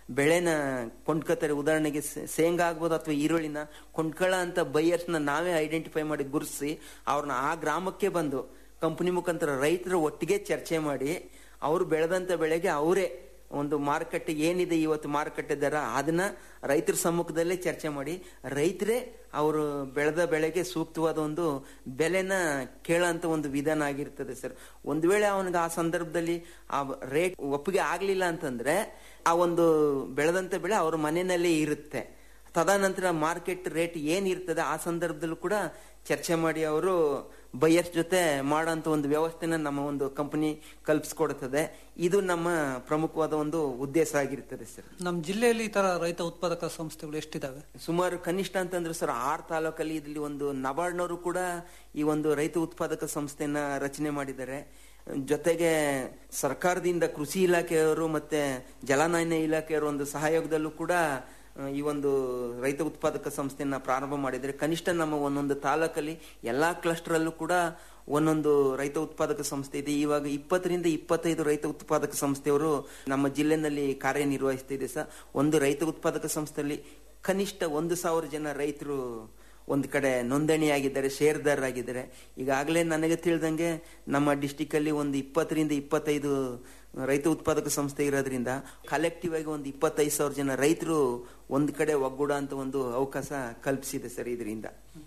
ಬೆಳೆನ ಕೊಂಡ್ಕೋತಾರೆ ಉದಾಹರಣೆಗೆ ಸೆ- ಶೇಂಗಾ ಆಗ್ಬೋದು ಅಥವಾ ಈರುಳ್ಳಿನ ಕೊಂಡ್ಕೊಳ್ಳೋ ಅಂತ ಬೈಯರ್ಸ್ನ ನಾವೇ ಐಡೆಂಟಿಫೈ ಮಾಡಿ ಗುರುತಿಸಿ ಅವ್ರನ್ನ ಆ ಗ್ರಾಮಕ್ಕೆ ಬಂದು ಕಂಪನಿ ಮುಖಾಂತರ ರೈತರ ಒಟ್ಟಿಗೆ ಚರ್ಚೆ ಮಾಡಿ ಅವರು ಬೆಳೆದಂತ ಬೆಳೆಗೆ ಅವರೇ ಒಂದು ಮಾರುಕಟ್ಟೆ ಏನಿದೆ ಇವತ್ತು ಮಾರುಕಟ್ಟೆ ದರ ಅದನ್ನ ರೈತರ ಸಮ್ಮುಖದಲ್ಲೇ ಚರ್ಚೆ ಮಾಡಿ ರೈತರೇ ಅವರು ಬೆಳೆದ ಬೆಳೆಗೆ ಸೂಕ್ತವಾದ ಒಂದು ಬೆಲೆನ ಕೇಳೋಂತ ಒಂದು ವಿಧಾನ ಆಗಿರ್ತದೆ ಸರ್ ಒಂದು ವೇಳೆ ಅವನಿಗೆ ಆ ಸಂದರ್ಭದಲ್ಲಿ ಆ ರೇಟ್ ಒಪ್ಪಿಗೆ ಆಗ್ಲಿಲ್ಲ ಅಂತಂದ್ರೆ ಆ ಒಂದು ಬೆಳೆದಂತ ಬೆಳೆ ಅವ್ರ ಮನೆಯಲ್ಲೇ ಇರುತ್ತೆ ತದನಂತರ ಮಾರ್ಕೆಟ್ ರೇಟ್ ಏನಿರ್ತದೆ ಆ ಸಂದರ್ಭದಲ್ಲೂ ಕೂಡ ಚರ್ಚೆ ಮಾಡಿ ಅವರು ಬೈಯರ್ಸ್ ಜೊತೆ ಮಾಡೋಂಥ ಒಂದು ವ್ಯವಸ್ಥೆನ ನಮ್ಮ ಒಂದು ಕಂಪನಿ ಕಲ್ಪಿಸ್ಕೊಡುತ್ತದೆ ಇದು ನಮ್ಮ ಪ್ರಮುಖವಾದ ಒಂದು ಉದ್ದೇಶ ಆಗಿರ್ತದೆ ಸರ್ ನಮ್ಮ ಜಿಲ್ಲೆಯಲ್ಲಿ ಈ ತರ ರೈತ ಉತ್ಪಾದಕ ಸಂಸ್ಥೆಗಳು ಎಷ್ಟಿದಾವೆ ಸುಮಾರು ಕನಿಷ್ಠ ಅಂತಂದ್ರೆ ಸರ್ ಆರ್ ತಾಲೂಕಲ್ಲಿ ಇದರಲ್ಲಿ ಒಂದು ನಬಾರ್ಡ್ನವರು ಕೂಡ ಈ ಒಂದು ರೈತ ಉತ್ಪಾದಕ ಸಂಸ್ಥೆಯನ್ನ ರಚನೆ ಮಾಡಿದ್ದಾರೆ ಜೊತೆಗೆ ಸರ್ಕಾರದಿಂದ ಕೃಷಿ ಇಲಾಖೆಯವರು ಮತ್ತೆ ಜಲನಯನ ಇಲಾಖೆಯವರ ಒಂದು ಸಹಯೋಗದಲ್ಲೂ ಕೂಡ ಆ, ಈ ಒಂದು ರೈತ ಉತ್ಪಾದಕ ಸಂಸ್ಥೆಯನ್ನ ಪ್ರಾರಂಭ ಮಾಡಿದರೆ ಕನಿಷ್ಠ ನಮ್ಮ ಒಂದೊಂದು ತಾಲೂಕಲ್ಲಿ ಎಲ್ಲಾ ಕ್ಲಸ್ಟರ್ ಅಲ್ಲೂ ಕೂಡ ಒಂದೊಂದು ರೈತ ಉತ್ಪಾದಕ ಸಂಸ್ಥೆ ಇದೆ ಇವಾಗ ಇಪ್ಪತ್ತರಿಂದ ಇಪ್ಪತ್ತೈದು ರೈತ ಉತ್ಪಾದಕ ಸಂಸ್ಥೆಯವರು ನಮ್ಮ ಜಿಲ್ಲೆನಲ್ಲಿ ಕಾರ್ಯನಿರ್ವಹಿಸ್ತಿದೆ ಸರ್ ಒಂದು ರೈತ ಉತ್ಪಾದಕ ಸಂಸ್ಥೆಯಲ್ಲಿ ಕನಿಷ್ಠ ಒಂದು ಸಾವಿರ ಜನ ರೈತರು ಒಂದು ಕಡೆ ನೋಂದಣಿಯಾಗಿದ್ದಾರೆ ಷೇರ್ದಾರರಾಗಿದ್ದಾರೆ ಈಗಾಗಲೇ ನನಗೆ ತಿಳಿದಂಗೆ ನಮ್ಮ ಡಿಸ್ಟಿಕ್ ಅಲ್ಲಿ ಒಂದು ಇಪ್ಪತ್ತರಿಂದ ಇಪ್ಪತ್ತೈದು ರೈತ ಉತ್ಪಾದಕ ಸಂಸ್ಥೆ ಇರೋದ್ರಿಂದ ಕಲೆಕ್ಟಿವ್ ಆಗಿ ಒಂದು ಇಪ್ಪತ್ತೈದು ಸಾವಿರ ಜನ ರೈತರು ಒಂದು ಕಡೆ ಒಗ್ಗೂಡ ಅಂತ ಒಂದು ಅವಕಾಶ ಕಲ್ಪಿಸಿದೆ ಸರ್ ಇದರಿಂದ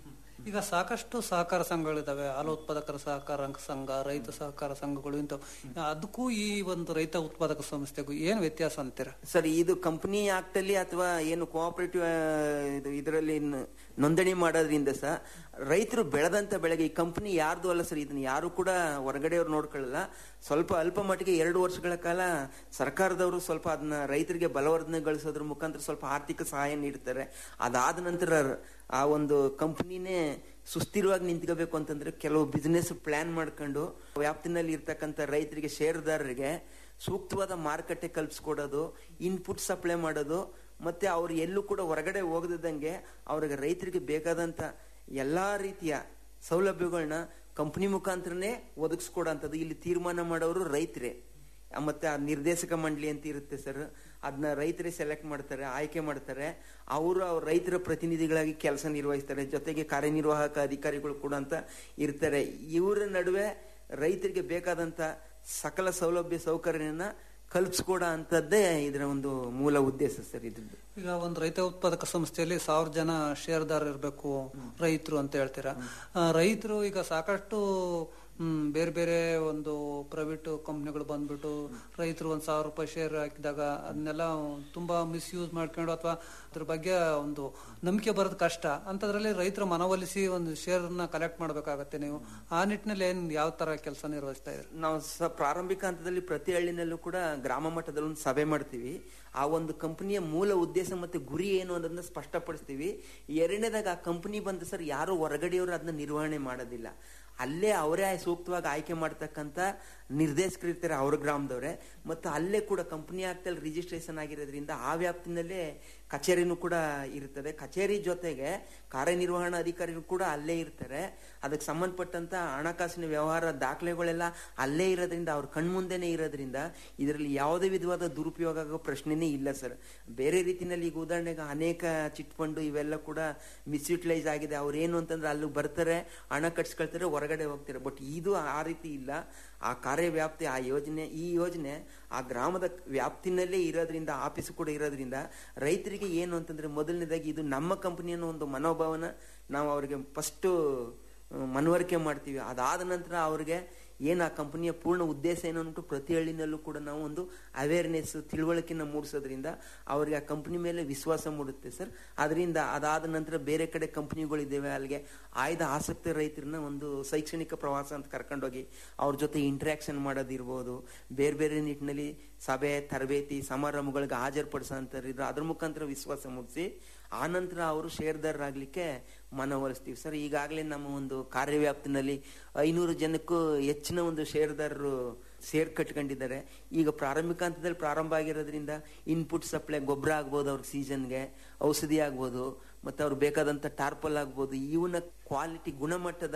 ಈಗ ಸಾಕಷ್ಟು ಸಹಕಾರ ಸಂಘಗಳಿದಾವೆ ಹಾಲು ಉತ್ಪಾದಕರ ಸಹಕಾರ ಸಂಘ ರೈತ ಸಹಕಾರ ಸಂಘಗಳು ಇಂಥವು ಅದಕ್ಕೂ ಈ ಒಂದು ರೈತ ಉತ್ಪಾದಕ ಸಂಸ್ಥೆಗೂ ಏನು ವ್ಯತ್ಯಾಸ ಅಂತೀರಾ ಸರ್ ಇದು ಕಂಪನಿ ಆಕ್ಟ್ ಅಲ್ಲಿ ಅಥವಾ ಏನು ಕೋಆಪರೇಟಿವ್ ಇದು ಇದರಲ್ಲಿ ನ- ನೋಂದಣಿ ಮಾಡೋದ್ರಿಂದ ಸಹ ರೈತರು ಬೆಳೆದಂತ ಬೆಳೆಗೆ ಈ ಕಂಪನಿ ಯಾರ್ದು ಅಲ್ಲ ಸರ್ ಇದನ್ನ ಯಾರು ಕೂಡ ಹೊರಗಡೆಯವ್ರು ನೋಡ್ಕೊಳ್ಳಲ್ಲ ಸ್ವಲ್ಪ ಅಲ್ಪ ಮಟ್ಟಿಗೆ ಎರಡು ವರ್ಷಗಳ ಕಾಲ ಸರ್ಕಾರದವರು ಸ್ವಲ್ಪ ಅದನ್ನ ರೈತರಿಗೆ ಬಲವರ್ಧನೆಗೊಳಿಸೋದ್ರ ಮುಖಾಂತರ ಸ್ವಲ್ಪ ಆರ್ಥಿಕ ಸಹಾಯ ನೀಡ್ತಾರೆ ಅದಾದ ನಂತರ ಆ ಒಂದು ಕಂಪನಿನೇ ಸುಸ್ಥಿರವಾಗಿ ನಿಂತ್ಕೋಬೇಕು ಅಂತಂದ್ರೆ ಕೆಲವು ಬಿಸ್ನೆಸ್ ಪ್ಲಾನ್ ಮಾಡ್ಕೊಂಡು ವ್ಯಾಪ್ತಿನಲ್ಲಿ ಇರ್ತಕ್ಕಂಥ ರೈತರಿಗೆ ಷೇರುದಾರರಿಗೆ ಸೂಕ್ತವಾದ ಮಾರುಕಟ್ಟೆ ಕಲ್ಪಿಸ್ಕೊಡೋದು ಇನ್ಪುಟ್ ಸಪ್ಲೈ ಮಾಡೋದು ಮತ್ತೆ ಅವ್ರು ಎಲ್ಲೂ ಕೂಡ ಹೊರಗಡೆ ಹೋಗದಂಗೆ ಅವ್ರಿಗೆ ರೈತರಿಗೆ ಬೇಕಾದಂತ ಎಲ್ಲಾ ರೀತಿಯ ಸೌಲಭ್ಯಗಳನ್ನ ಕಂಪನಿ ಮುಖಾಂತರನೇ ಒದಗಿಸ್ಕೊಡಂಥದ್ದು ಇಲ್ಲಿ ತೀರ್ಮಾನ ಮಾಡೋರು ರೈತರೇ ಆ, ಮತ್ತೆ ಆ ನಿರ್ದೇಶಕ ಮಂಡಳಿ ಅಂತ ಇರುತ್ತೆ ಸರ್ ಅದನ್ನ ರೈತರೇ ಸೆಲೆಕ್ಟ್ ಮಾಡ್ತಾರೆ ಆಯ್ಕೆ ಮಾಡ್ತಾರೆ ಅವರು ಅವ್ರ ರೈತರ ಪ್ರತಿನಿಧಿಗಳಾಗಿ ಕೆಲಸ ನಿರ್ವಹಿಸ್ತಾರೆ ಜೊತೆಗೆ ಕಾರ್ಯನಿರ್ವಾಹಕ ಅಧಿಕಾರಿಗಳು ಕೂಡ ಅಂತ ಇರ್ತಾರೆ ಇವರ ನಡುವೆ ರೈತರಿಗೆ ಬೇಕಾದಂತ ಸಕಲ ಸೌಲಭ್ಯ ಸೌಕರ್ಯನ ಕಲ್ಪಿಸ್ಕೊಡ ಅಂತದ್ದೇ ಇದರ ಒಂದು ಮೂಲ ಉದ್ದೇಶ ಸರ್ ಇದ್ರದ್ದು ಈಗ ಒಂದು ರೈತ ಉತ್ಪಾದಕ ಸಂಸ್ಥೆಯಲ್ಲಿ ಸಾವಿರ ಜನ ಷೇರ್ದಾರ ಇರಬೇಕು ರೈತರು ಅಂತ ಹೇಳ್ತೀರಾ ಆ, ರೈತರು ಈಗ ಸಾಕಷ್ಟು ಹ್ಮ್, ಬೇರೆ ಬೇರೆ ಒಂದು ಪ್ರೈವೇಟ್ ಕಂಪ್ನಿಗಳು ಬಂದ್ಬಿಟ್ಟು ರೈತರು ಒಂದ್ ಸಾವಿರ ರೂಪಾಯಿ ಶೇರ್ ಹಾಕಿದಾಗ ಅದನ್ನೆಲ್ಲ ತುಂಬಾ ಮಿಸ್ಯೂಸ್ ಮಾಡ್ಕೊಂಡು ಅಥವಾ ಅದ್ರ ಬಗ್ಗೆ ಒಂದು ನಂಬಿಕೆ ಬರೋದು ಕಷ್ಟ ಅಂತದ್ರಲ್ಲಿ ರೈತರ ಮನವೊಲಿಸಿ ಒಂದು ಶೇರ್ನ ಕಲೆಕ್ಟ್ ಮಾಡ್ಬೇಕಾಗತ್ತೆ ನೀವು ಆ ನಿಟ್ಟಿನಲ್ಲಿ ಏನ್ ಯಾವ ತರ ಕೆಲಸ ನಿರ್ವಹಿಸ್ತಾ ಇದ್ರಿ ನಾವು ಸ ಪ್ರಾರಂಭಿಕ ಹಂತದಲ್ಲಿ ಪ್ರತಿ ಹಳ್ಳಿನಲ್ಲೂ ಕೂಡ ಗ್ರಾಮ ಮಟ್ಟದಲ್ಲಿ ಒಂದು ಸಭೆ ಮಾಡ್ತೀವಿ ಆ ಒಂದು ಕಂಪನಿಯ ಮೂಲ ಉದ್ದೇಶ ಮತ್ತೆ ಗುರಿ ಏನು ಅನ್ನೋದನ್ನ ಸ್ಪಷ್ಟಪಡಿಸ್ತೀವಿ ಎರಡನೇದಾಗ ಆ ಕಂಪನಿ ಬಂದ ಸರ್ ಯಾರು ಹೊರಗಡೆಯವರು ಅದನ್ನ ನಿರ್ವಹಣೆ ಮಾಡೋದಿಲ್ಲ ಅಲ್ಲೇ ಅವರೇ ಸೂಕ್ತವಾಗಿ ಆಯ್ಕೆ ಮಾಡ್ತಕ್ಕಂಥ ನಿರ್ದೇಶಕರು ಇರ್ತಾರೆ ಅವ್ರ ಗ್ರಾಮದವ್ರೆ ಮತ್ತು ಅಲ್ಲೇ ಕೂಡ ಕಂಪನಿ ಆಗ್ತಲ್ಲಿ ರಿಜಿಸ್ಟ್ರೇಷನ್ ಆಗಿರೋದ್ರಿಂದ ಆ ವ್ಯಾಪ್ತಿನಲ್ಲೇ ಕಚೇರಿನೂ ಕೂಡ ಇರ್ತದೆ ಕಚೇರಿ ಜೊತೆಗೆ ಕಾರ್ಯನಿರ್ವಹಣಾ ಅಧಿಕಾರಿಗಳು ಕೂಡ ಅಲ್ಲೇ ಇರ್ತಾರೆ ಅದಕ್ಕೆ ಸಂಬಂಧಪಟ್ಟಂತ ಹಣಕಾಸಿನ ವ್ಯವಹಾರ ದಾಖಲೆಗಳೆಲ್ಲ ಅಲ್ಲೇ ಇರೋದ್ರಿಂದ ಅವ್ರ ಕಣ್ಮುಂದೆನೆ ಇರೋದ್ರಿಂದ ಇದರಲ್ಲಿ ಯಾವುದೇ ವಿಧವಾದ ದುರುಪಯೋಗ ಆಗೋ ಪ್ರಶ್ನೆನೇ ಇಲ್ಲ ಸರ್ ಬೇರೆ ರೀತಿನಲ್ಲಿ ಈಗ ಉದಾಹರಣೆಗೆ ಅನೇಕ ಚಿಟ್ ಫಂಡ್ ಇವೆಲ್ಲ ಕೂಡ ಮಿಸ್ಯುಟಿಲೈಸ್ ಆಗಿದೆ ಅವ್ರು ಏನು ಅಂತಂದ್ರೆ ಅಲ್ಲಿ ಬರ್ತಾರೆ ಹಣ ಕಟ್ಸ್ಕೊಳ್ತಾರೆ ಹೊರಗಡೆ ಹೋಗ್ತಾರೆ ಬಟ್ ಇದು ಆ ರೀತಿ ಇಲ್ಲ ಆ ಕಾರ್ಯವ್ಯಾಪ್ತಿ ಆ ಯೋಜನೆ ಈ ಯೋಜನೆ ಆ ಗ್ರಾಮದ ವ್ಯಾಪ್ತಿನಲ್ಲೇ ಇರೋದ್ರಿಂದ ಆಫೀಸ್ ಕೂಡ ಇರೋದ್ರಿಂದ ರೈತರಿಗೆ ಏನು ಅಂತಂದ್ರೆ ಮೊದಲನೇದಾಗಿ ಇದು ನಮ್ಮ ಕಂಪನಿ ಅನ್ನೋ ಒಂದು ಮನೋಭಾವನ ನಾವು ಅವ್ರಿಗೆ ಫಸ್ಟ್ ಮನವರಿಕೆ ಮಾಡ್ತೀವಿ ಅದಾದ ನಂತರ ಅವ್ರಿಗೆ ಏನು ಆ ಕಂಪನಿಯ ಪೂರ್ಣ ಉದ್ದೇಶ ಏನು ಅಂದ್ಬಿಟ್ಟು ಪ್ರತಿ ಹಳ್ಳಿನಲ್ಲೂ ಕೂಡ ನಾವು ಒಂದು ಅವೇರ್ನೆಸ್ ತಿಳುವಳಿಕೆನ ಮೂಡಿಸೋದ್ರಿಂದ ಅವ್ರಿಗೆ ಆ ಕಂಪನಿ ಮೇಲೆ ವಿಶ್ವಾಸ ಮೂಡುತ್ತೆ ಸರ್ ಅದರಿಂದ ಅದಾದ ನಂತರ ಬೇರೆ ಕಡೆ ಕಂಪನಿಗಳಿದ್ದೇವೆ ಅಲ್ಲಿಗೆ ಆಯ್ದ ಆಸಕ್ತ ರೈತರನ್ನ ಒಂದು ಶೈಕ್ಷಣಿಕ ಪ್ರವಾಸ ಅಂತ ಕರ್ಕೊಂಡೋಗಿ ಅವ್ರ ಜೊತೆ ಇಂಟ್ರಾಕ್ಷನ್ ಮಾಡೋದಿರ್ಬೋದು ಬೇರೆ ಬೇರೆ ನಿಟ್ಟಿನಲ್ಲಿ ಸಭೆ ತರಬೇತಿ ಸಮಾರಂಭಗಳಿಗೆ ಹಾಜರುಪಡಿಸೋ ಅಂತಾರಿದ್ರು ಅದ್ರ ಮುಖಾಂತರ ವಿಶ್ವಾಸ ಮೂಡಿಸಿ ಆ ನಂತರ ಅವರು ಷೇರ್ದಾರರಾಗ್ಲಿಕ್ಕೆ ಮನವೊಲಿಸ್ತೀವಿ ಸರ್ ಈಗಾಗಲೇ ನಮ್ಮ ಒಂದು ಕಾರ್ಯವ್ಯಾಪ್ತಿನಲ್ಲಿ ಐನೂರು ಜನಕ್ಕೂ ಹೆಚ್ಚಿನ ಒಂದು ಷೇರ್ದಾರರು ಸೇರ್ ಕಟ್ಕೊಂಡಿದ್ದಾರೆ ಈಗ ಪ್ರಾರಂಭಿಕ ಹಂತದಲ್ಲಿ ಪ್ರಾರಂಭ ಆಗಿರೋದ್ರಿಂದ ಇನ್ಪುಟ್ ಸಪ್ಲೈ ಗೊಬ್ಬರ ಆಗ್ಬೋದು ಅವ್ರಿಗೆ ಸೀಸನ್ಗೆ ಔಷಧಿ ಆಗ್ಬೋದು ಮತ್ತೆ ಅವ್ರಿಗೆ ಬೇಕಾದಂತ ಟಾರ್ಪಲ್ ಆಗ್ಬೋದು ಇವನ್ನ ಕ್ವಾಲಿಟಿ ಗುಣಮಟ್ಟದ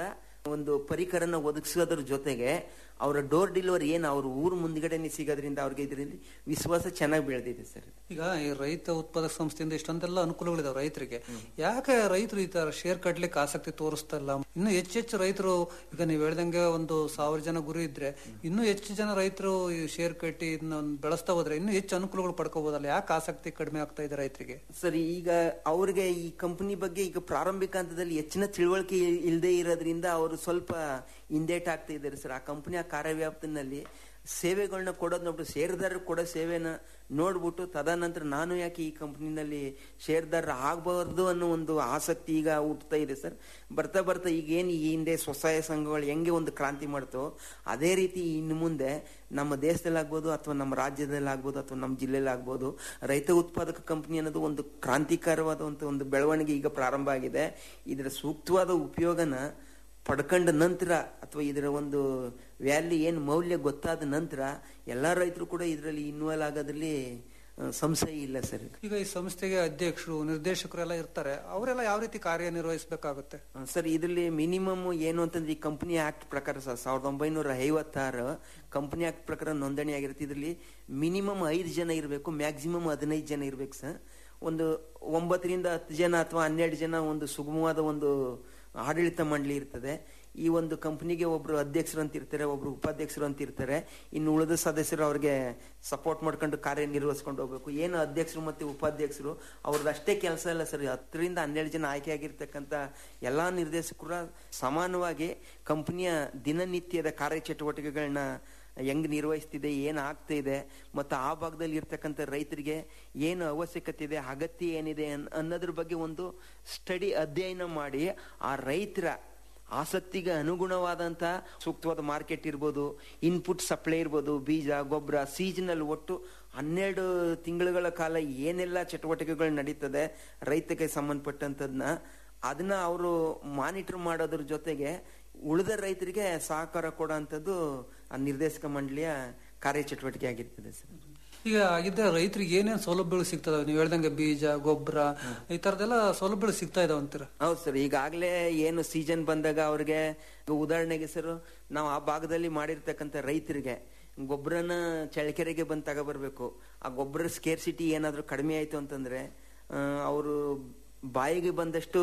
ಒಂದು ಪರಿಕರನ ಒದಗಿಸೋದ್ರ ಜೊತೆಗೆ ಅವರ ಡೋರ್ ಡೆಲಿವರಿ ಏನು ಅವ್ರ ಊರು ಮುಂದ್ಗಡೆನೆ ಸಿಗೋದ್ರಿಂದ ಅವ್ರಿಗೆ ಇದರಲ್ಲಿ ವಿಶ್ವಾಸ ಚೆನ್ನಾಗಿ ಬೆಳೆದಿದೆ ಸರ್ ಈಗ ಈ ರೈತ ಉತ್ಪಾದಕ ಸಂಸ್ಥೆಯಿಂದ ಇಷ್ಟೊಂದೆಲ್ಲ ಅನುಕೂಲಗಳಿದಾವೆ ರೈತರಿಗೆ ಯಾಕೆ ರೈತರು ಈ ತರ ಶೇರ್ ಕಟ್ಲಿಕ್ಕೆ ಆಸಕ್ತಿ ತೋರಿಸ್ತಾ ಇಲ್ಲ ಇನ್ನು ಹೆಚ್ಚೆಚ್ಚು ರೈತರು ಈಗ ನೀವು ಹೇಳ್ದಂಗೆ ಒಂದು ಸಾವಿರ ಜನ ಗುರಿ ಇದ್ರೆ ಇನ್ನೂ ಹೆಚ್ಚು ಜನ ರೈತರು ಈ ಶೇರ್ ಕಟ್ಟಿ ಇದನ್ನ ಬೆಳೆಸ್ತಾ ಹೋದ್ರೆ ಇನ್ನೂ ಹೆಚ್ಚು ಅನುಕೂಲಗಳು ಪಡ್ಕೋಬಹುದಲ್ಲ ಯಾಕೆ ಆಸಕ್ತಿ ಕಡಿಮೆ ಆಗ್ತಾ ಇದೆ ರೈತರಿಗೆ ಸರಿ ಈಗ ಅವ್ರಿಗೆ ಈ ಕಂಪನಿ ಬಗ್ಗೆ ಈಗ ಪ್ರಾರಂಭಿಕ ಹಂತದಲ್ಲಿ ಹೆಚ್ಚಿನ ತಿಳುವಳಿಕೆ ಇಲ್- ಇಲ್ದೇ ಇರೋದ್ರಿಂದ ಅವರು ಸ್ವಲ್ಪ ಹಿಂದೇಟ್ ಆಗ್ತಾ ಇದ್ದಾರೆ ಸರ್ ಆ ಕಂಪನಿಯ ಕಾರ್ಯವ್ಯಾಪ್ತಿನಲ್ಲಿ ಸೇವೆಗಳನ್ನ ಕೊಡೋದು ನೋಡ್ಬಿಟ್ಟು ಷೇರ್ದಾರರು ಕೊಡೋ ಸೇವೆನ ನೋಡ್ಬಿಟ್ಟು ತದನಂತರ ನಾನು ಯಾಕೆ ಈ ಕಂಪನಿನಲ್ಲಿ ಷೇರ್ದಾರ ಆಗಬಾರ್ದು ಅನ್ನೋ ಒಂದು ಆಸಕ್ತಿ ಈಗ ಹುಟ್ಟುತ್ತಾ ಇದೆ ಸರ್ ಬರ್ತಾ ಬರ್ತಾ ಈಗ ಏನು ಈ ಹಿಂದೆ ಸ್ವಸಹಾಯ ಸಂಘಗಳು ಹೆಂಗೆ ಒಂದು ಕ್ರಾಂತಿ ಮಾಡ್ತೋ ಅದೇ ರೀತಿ ಇನ್ನು ಮುಂದೆ ನಮ್ಮ ದೇಶದಲ್ಲಿ ಆಗ್ಬೋದು ಅಥವಾ ನಮ್ಮ ರಾಜ್ಯದಲ್ಲಿ ಆಗ್ಬೋದು ಅಥವಾ ನಮ್ಮ ಜಿಲ್ಲೆಯಲ್ಲಿ ಆಗ್ಬೋದು ರೈತ ಉತ್ಪಾದಕ ಕಂಪನಿ ಅನ್ನೋದು ಒಂದು ಕ್ರಾಂತಿಕಾರವಾದಂಥ ಒಂದು ಬೆಳವಣಿಗೆ ಈಗ ಪ್ರಾರಂಭ ಆಗಿದೆ ಇದರ ಸೂಕ್ತವಾದ ಉಪಯೋಗನ ಪಡ್ಕೊಂಡ ನಂತರ ಅಥವಾ ಇದರ ಒಂದು ವ್ಯಾಲ್ಯೂ ಏನು ಮೌಲ್ಯ ಗೊತ್ತಾದ ನಂತರ ಎಲ್ಲಾ ರೈತರು ಕೂಡ ಇದರಲ್ಲಿ ಇನ್ವಾಲ್ವ್ ಆಗೋದ್ರಲ್ಲಿ ಆ, ಸಂಶಯ ಇಲ್ಲ ಸರ್ ಈಗ ಈ ಸಂಸ್ಥೆಗೆ ಅಧ್ಯಕ್ಷರು ನಿರ್ದೇಶಕರು ಎಲ್ಲ ಇರ್ತಾರೆ ಅವರೆಲ್ಲ ಯಾವ ರೀತಿ ಕಾರ್ಯನಿರ್ವಹಿಸಬೇಕಾಗುತ್ತೆ ಆ, ಸರ್ ಇದರಲ್ಲಿ ಮಿನಿಮಮ್ ಏನು ಅಂತಂದ್ರೆ ಈ ಕಂಪನಿ ಆಕ್ಟ್ ಪ್ರಕಾರ ಸರ್ ಸಾವಿರದ ಒಂಬೈನೂರ ಐವತ್ತಾರು ಕಂಪನಿ ಆಕ್ಟ್ ಪ್ರಕಾರ ನೋಂದಣಿ ಆಗಿರುತ್ತೆ ಇದರಲ್ಲಿ ಮಿನಿಮಮ್ ಐದು ಜನ ಇರಬೇಕು ಮ್ಯಾಕ್ಸಿಮಮ್ ಹದಿನೈದು ಜನ ಇರ್ಬೇಕು ಸರ್ ಒಂದು ಒಂಬತ್ತರಿಂದ ಹತ್ತು ಜನ ಅಥವಾ ಹನ್ನೆರಡು ಜನ ಒಂದು ಸುಗಮವಾದ ಒಂದು ಆಡಳಿತ ಮಂಡಳಿ ಇರ್ತದೆ ಈ ಒಂದು ಕಂಪನಿಗೆ ಒಬ್ರು ಅಧ್ಯಕ್ಷರು ಅಂತ ಇರ್ತಾರೆ ಒಬ್ರು ಉಪಾಧ್ಯಕ್ಷರು ಅಂತ ಇರ್ತಾರೆ ಇನ್ನು ಉಳಿದ ಸದಸ್ಯರು ಅವ್ರಿಗೆ ಸಪೋರ್ಟ್ ಮಾಡ್ಕೊಂಡು ಕಾರ್ಯನಿರ್ವಹಿಸ್ಕೊಂಡು ಹೋಗ್ಬೇಕು ಏನು ಅಧ್ಯಕ್ಷರು ಮತ್ತೆ ಉಪಾಧ್ಯಕ್ಷರು ಅವ್ರದ್ದು ಅಷ್ಟೇ ಕೆಲಸ ಇಲ್ಲ ಸರ್ ಹತ್ತರಿಂದ ಹನ್ನೆರಡು ಜನ ಆಯ್ಕೆ ಆಗಿರ್ತಕ್ಕಂಥ ಎಲ್ಲಾ ನಿರ್ದೇಶಕರು ಸಮಾನವಾಗಿ ಕಂಪನಿಯ ದಿನನಿತ್ಯದ ಕಾರ್ಯಚಟುವಟಿಕೆಗಳನ್ನ ಹೆಂಗ್ ನಿರ್ವಹಿಸ್ತಿದೆ ಏನ್ ಆಗ್ತಾ ಇದೆ ಮತ್ತು ಆ ಭಾಗದಲ್ಲಿ ಇರ್ತಕ್ಕಂಥ ರೈತರಿಗೆ ಏನು ಅವಶ್ಯಕತೆ ಇದೆ ಅಗತ್ಯ ಏನಿದೆ ಅನ್- ಅನ್ನೋದ್ರ ಬಗ್ಗೆ ಒಂದು ಸ್ಟಡಿ ಅಧ್ಯಯನ ಮಾಡಿ ಆ ರೈತರ ಆಸಕ್ತಿಗೆ ಅನುಗುಣವಾದಂತ ಸೂಕ್ತವಾದ ಮಾರ್ಕೆಟ್ ಇರ್ಬೋದು ಇನ್ಪುಟ್ ಸಪ್ಲೈ ಇರ್ಬೋದು ಬೀಜ ಗೊಬ್ಬರ ಸೀಸನಲ್ ಒಟ್ಟು ಹನ್ನೆರಡು ತಿಂಗಳುಗಳ ಕಾಲ ಏನೆಲ್ಲ ಚಟುವಟಿಕೆಗಳು ನಡೀತದೆ ರೈತಕ್ಕೆ ಸಂಬಂಧಪಟ್ಟಂತದ್ನ ಅದನ್ನ ಅವರು ಮಾನಿಟರ್ ಮಾಡೋದ್ರ ಜೊತೆಗೆ ಉಳಿದ ರೈತರಿಗೆ ಸಹಕಾರ ಕೊಡೋಂಥದ್ದು ಆ ನಿರ್ದೇಶಕ ಮಂಡಳಿಯ ಕಾರ್ಯಚಟುವಟಿಕೆ ಆಗಿರ್ತದೆ ಸರ್ ಈಗ ಆಗಿದ್ದ ರೈತರಿಗೆ ಏನೇನ್ ಸೌಲಭ್ಯಗಳು ಸಿಗ್ತದಾವೆ ನೀವು ಹೇಳ್ದಂಗೆ ಬೀಜ ಗೊಬ್ಬರ ಈ ತರದೆಲ್ಲ ಸೌಲಭ್ಯಗಳು ಸಿಗ್ತಾ ಇದಾವ ಅಂತೀರ ಹೌದು ಸರ್ ಈಗಾಗಲೇ ಏನು ಸೀಸನ್ ಬಂದಾಗ ಅವ್ರಿಗೆ ಈಗ ಉದಾಹರಣೆಗೆ ಸರ್ ನಾವು ಆ ಭಾಗದಲ್ಲಿ ಮಾಡಿರ್ತಕ್ಕಂಥ ರೈತರಿಗೆ ಗೊಬ್ಬರನ ಚಳ್ಳಕೆರೆಗೆ ಬಂದು ತಗೊಬರ್ಬೇಕು ಆ ಗೊಬ್ಬರ ಸ್ಕೇರ್ಸಿಟಿ ಏನಾದರೂ ಕಡಿಮೆ ಆಯ್ತು ಅಂತಂದ್ರೆ ಅವರು ಬಾಯಿಗೆ ಬಂದಷ್ಟು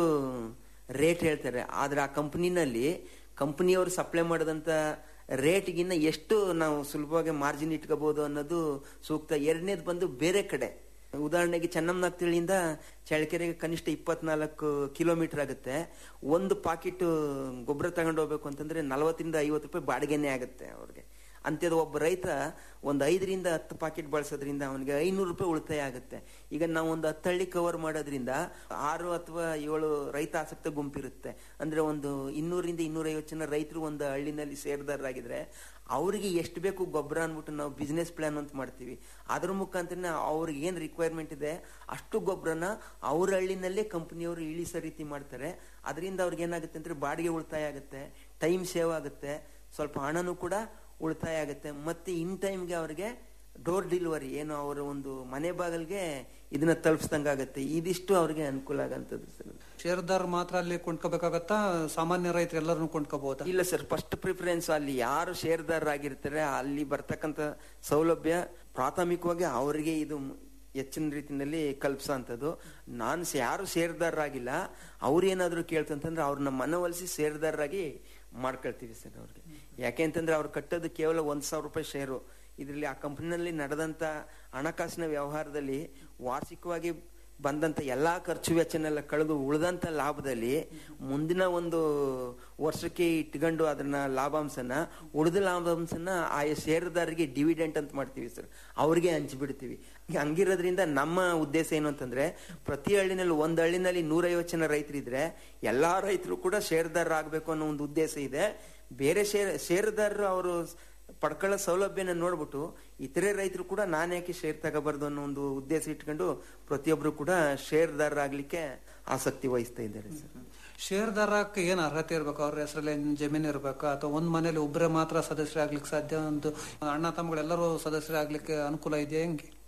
ರೇಟ್ ಹೇಳ್ತಾರೆ ಆದ್ರೆ ಆ ಕಂಪನಿನಲ್ಲಿ ಕಂಪನಿಯವರು ಸಪ್ಲೈ ಮಾಡಿದಂತ ರೇಟ್ಗಿನ್ನ ಎಷ್ಟು ನಾವು ಸುಲಭವಾಗಿ ಮಾರ್ಜಿನ್ ಇಟ್ಕೋಬಹುದು ಅನ್ನೋದು ಸೂಕ್ತ ಎರಡನೇದು ಬಂದು ಬೇರೆ ಕಡೆ ಉದಾಹರಣೆಗೆ ಚೆನ್ನಮ್ಮನಕ್ತಿಳಿಯಿಂದ ಚಳ್ಳಕೆರೆಗೆ ಕನಿಷ್ಠ ಇಪ್ಪತ್ನಾಲ್ಕು ಕಿಲೋಮೀಟರ್ ಆಗುತ್ತೆ ಒಂದು ಪಾಕೆಟ್ ಗೊಬ್ಬರ ತಗೊಂಡು ಹೋಗ್ಬೇಕು ಅಂತಂದ್ರೆ ನಲವತ್ತರಿಂದ ಐವತ್ತು ರೂಪಾಯಿ ಬಾಡಿಗೆನೇ ಆಗುತ್ತೆ ಅವ್ರಿಗೆ ಅಂತ್ಯದ ಒಬ್ಬ ರೈತ ಒಂದು ಐದರಿಂದ ಹತ್ತು ಪಾಕೆಟ್ ಬಳಸೋದ್ರಿಂದ ಅವನಿಗೆ ಐನೂರು ರೂಪಾಯಿ ಉಳಿತಾಯ ಆಗುತ್ತೆ ಈಗ ನಾವು ಒಂದು ಹತ್ತು ಹಳ್ಳಿ ಕವರ್ ಮಾಡೋದ್ರಿಂದ ಆರು ಅಥವಾ ಏಳು ರೈತ ಆಸಕ್ತ ಗುಂಪಿರುತ್ತೆ ಅಂದ್ರೆ ಒಂದು ಇನ್ನೂರಿಂದ ಇನ್ನೂರೈವತ್ತು ಜನ ರೈತರು ಒಂದು ಹಳ್ಳಿನಲ್ಲಿ ಸೇರಿದಾರರಾಗಿದ್ರೆ ಅವರಿಗೆ ಎಷ್ಟು ಬೇಕು ಗೊಬ್ಬರ ಅಂದ್ಬಿಟ್ಟು ನಾವು ಬಿಸ್ನೆಸ್ ಪ್ಲಾನ್ ಅಂತ ಮಾಡ್ತೀವಿ ಅದ್ರ ಮುಖಾಂತರ ಅವ್ರಿಗೆ ಏನ್ ರಿಕ್ವೈರ್ಮೆಂಟ್ ಇದೆ ಅಷ್ಟು ಗೊಬ್ಬರನ ಅವ್ರ ಹಳ್ಳಿನಲ್ಲೇ ಕಂಪನಿಯವರು ಇಳಿಸೋ ರೀತಿ ಮಾಡ್ತಾರೆ ಅದರಿಂದ ಅವ್ರಿಗೆ ಏನಾಗುತ್ತೆ ಅಂದ್ರೆ ಬಾಡಿಗೆ ಉಳಿತಾಯ ಆಗುತ್ತೆ ಟೈಮ್ ಸೇವ್ ಆಗುತ್ತೆ ಸ್ವಲ್ಪ ಹಣನೂ ಕೂಡ ಉಳಿತಾಯ ಆಗುತ್ತೆ ಮತ್ತೆ ಇನ್ ಟೈಮ್ಗೆ ಅವ್ರಿಗೆ ಡೋರ್ ಡೆಲಿವರಿ ಏನು ಅವರ ಒಂದು ಮನೆ ಬಾಗಿಲ್ಗೆ ಇದನ್ನ ತಲುಪಿಸ್ದಂಗಾಗತ್ತೆ ಇದಿಷ್ಟು ಅವ್ರಿಗೆ ಅನುಕೂಲ ಆಗಂತದ್ದು ಸರ್ ಷೇರ್ದಾರ್ ಮಾತ್ರ ಅಲ್ಲಿ ಕೊಂಡ್ಕೋಬೇಕಾಗತ್ತಾ ಸಾಮಾನ್ಯ ರೈತರು ಎಲ್ಲರನ್ನು ಕೊಂಡ್ಕೋಬಹುದಾ ಇಲ್ಲ ಸರ್ ಫಸ್ಟ್ ಪ್ರಿಫರೆನ್ಸ್ ಅಲ್ಲಿ ಯಾರು ಷೇರ್ದಾರರಾಗಿರ್ತಾರೆ ಅಲ್ಲಿ ಬರ್ತಕ್ಕಂಥ ಸೌಲಭ್ಯ ಪ್ರಾಥಮಿಕವಾಗಿ ಅವರಿಗೆ ಇದು ಹೆಚ್ಚಿನ ರೀತಿಯಲ್ಲಿ ಕಲ್ಪಿಸೋಂಥದ್ದು ನಾನು ಯಾರು ಷೇರ್ದಾರರಾಗಿಲ್ಲ ಅವ್ರು ಏನಾದ್ರು ಕೇಳ್ತಂತಂದ್ರೆ ಅವ್ರನ್ನ ಮನವೊಲಿಸಿ ಷೇರ್ದಾರರಾಗಿ ಮಾಡ್ಕೊಳ್ತೀವಿ ಸರ್ ಅವ್ರಿಗೆ ಯಾಕೆ ಅಂತಂದ್ರೆ ಅವ್ರು ಕಟ್ಟೋದು ಕೇವಲ ಒಂದ್ ಸಾವಿರ ರೂಪಾಯಿ ಶೇರು ಇದರಲ್ಲಿ ಆ ಕಂಪನಿನಲ್ಲಿ ನಡೆದಂತ ಹಣಕಾಸಿನ ವ್ಯವಹಾರದಲ್ಲಿ ವಾರ್ಷಿಕವಾಗಿ ಬಂದಂತ ಎಲ್ಲಾ ಖರ್ಚು ವೆಚ್ಚನೆಲ್ಲ ಕಳೆದು ಉಳಿದಂತ ಲಾಭದಲ್ಲಿ ಮುಂದಿನ ಒಂದು ವರ್ಷಕ್ಕೆ ಇಟ್ಕೊಂಡು ಅದನ್ನ ಲಾಭಾಂಶನ ಉಳಿದ ಲಾಭಾಂಶನ ಆಯಾ ಷೇರುದಾರರಿಗೆ ಡಿವಿಡೆಂಟ್ ಅಂತ ಮಾಡ್ತೀವಿ ಸರ್ ಅವ್ರಿಗೆ ಹಂಚ್ಬಿಡ್ತೀವಿ ಈಗ ಹಂಗಿರೋದ್ರಿಂದ ನಮ್ಮ ಉದ್ದೇಶ ಏನು ಅಂತಂದ್ರೆ ಪ್ರತಿ ಹಳ್ಳಿನಲ್ಲಿ ಒಂದ್ ಹಳ್ಳಿನಲ್ಲಿ ನೂರೈವತ್ತು ಜನ ರೈತರಿದ್ರೆ ಎಲ್ಲಾ ರೈತರು ಕೂಡ ಷೇರುದಾರರು ಆಗ್ಬೇಕು ಅನ್ನೋ ಒಂದು ಉದ್ದೇಶ ಇದೆ ಬೇರೆ ಶೇರ್ ಷೇರುದಾರರು ಅವರು ಪಡ್ಕೊಳ್ಳೋ ಸೌಲಭ್ಯನ ನೋಡ್ಬಿಟ್ಟು ಇತರೆ ರೈತರು ಕೂಡ ನಾನು ಯಾಕೆ ಶೇರ್ ತಗೋಬಾರ್ದು ಅನ್ನೋ ಒಂದು ಉದ್ದೇಶ ಇಟ್ಕೊಂಡು ಪ್ರತಿಯೊಬ್ರು ಕೂಡ ಶೇರ್ದಾರರಾಗ್ಲಿಕ್ಕೆ ಆಸಕ್ತಿ ವಹಿಸ್ತಾ ಇದ್ದಾರೆ ಸರ್ ಷೇರ್ದಾರಕ್ಕೆ ಏನ್ ಅರ್ಹತೆ ಇರ್ಬೇಕು ಅವ್ರ ಹೆಸರಲ್ಲಿ ಜಮೀನು ಇರ್ಬೇಕಾ ಅಥವಾ ಒಂದ್ ಮನೇಲಿ ಒಬ್ಬರೇ ಮಾತ್ರ ಸದಸ್ಯರಾಗ್ಲಿಕ್ಕೆ ಸಾಧ್ಯ ಒಂದು ಅಣ್ಣ ತಮ್ಮಗಳೆಲ್ಲರೂ ಸದಸ್ಯರಾಗ್ಲಿಕ್ಕೆ ಅನುಕೂಲ ಇದೆಯಾ ಹೆಂಗೆ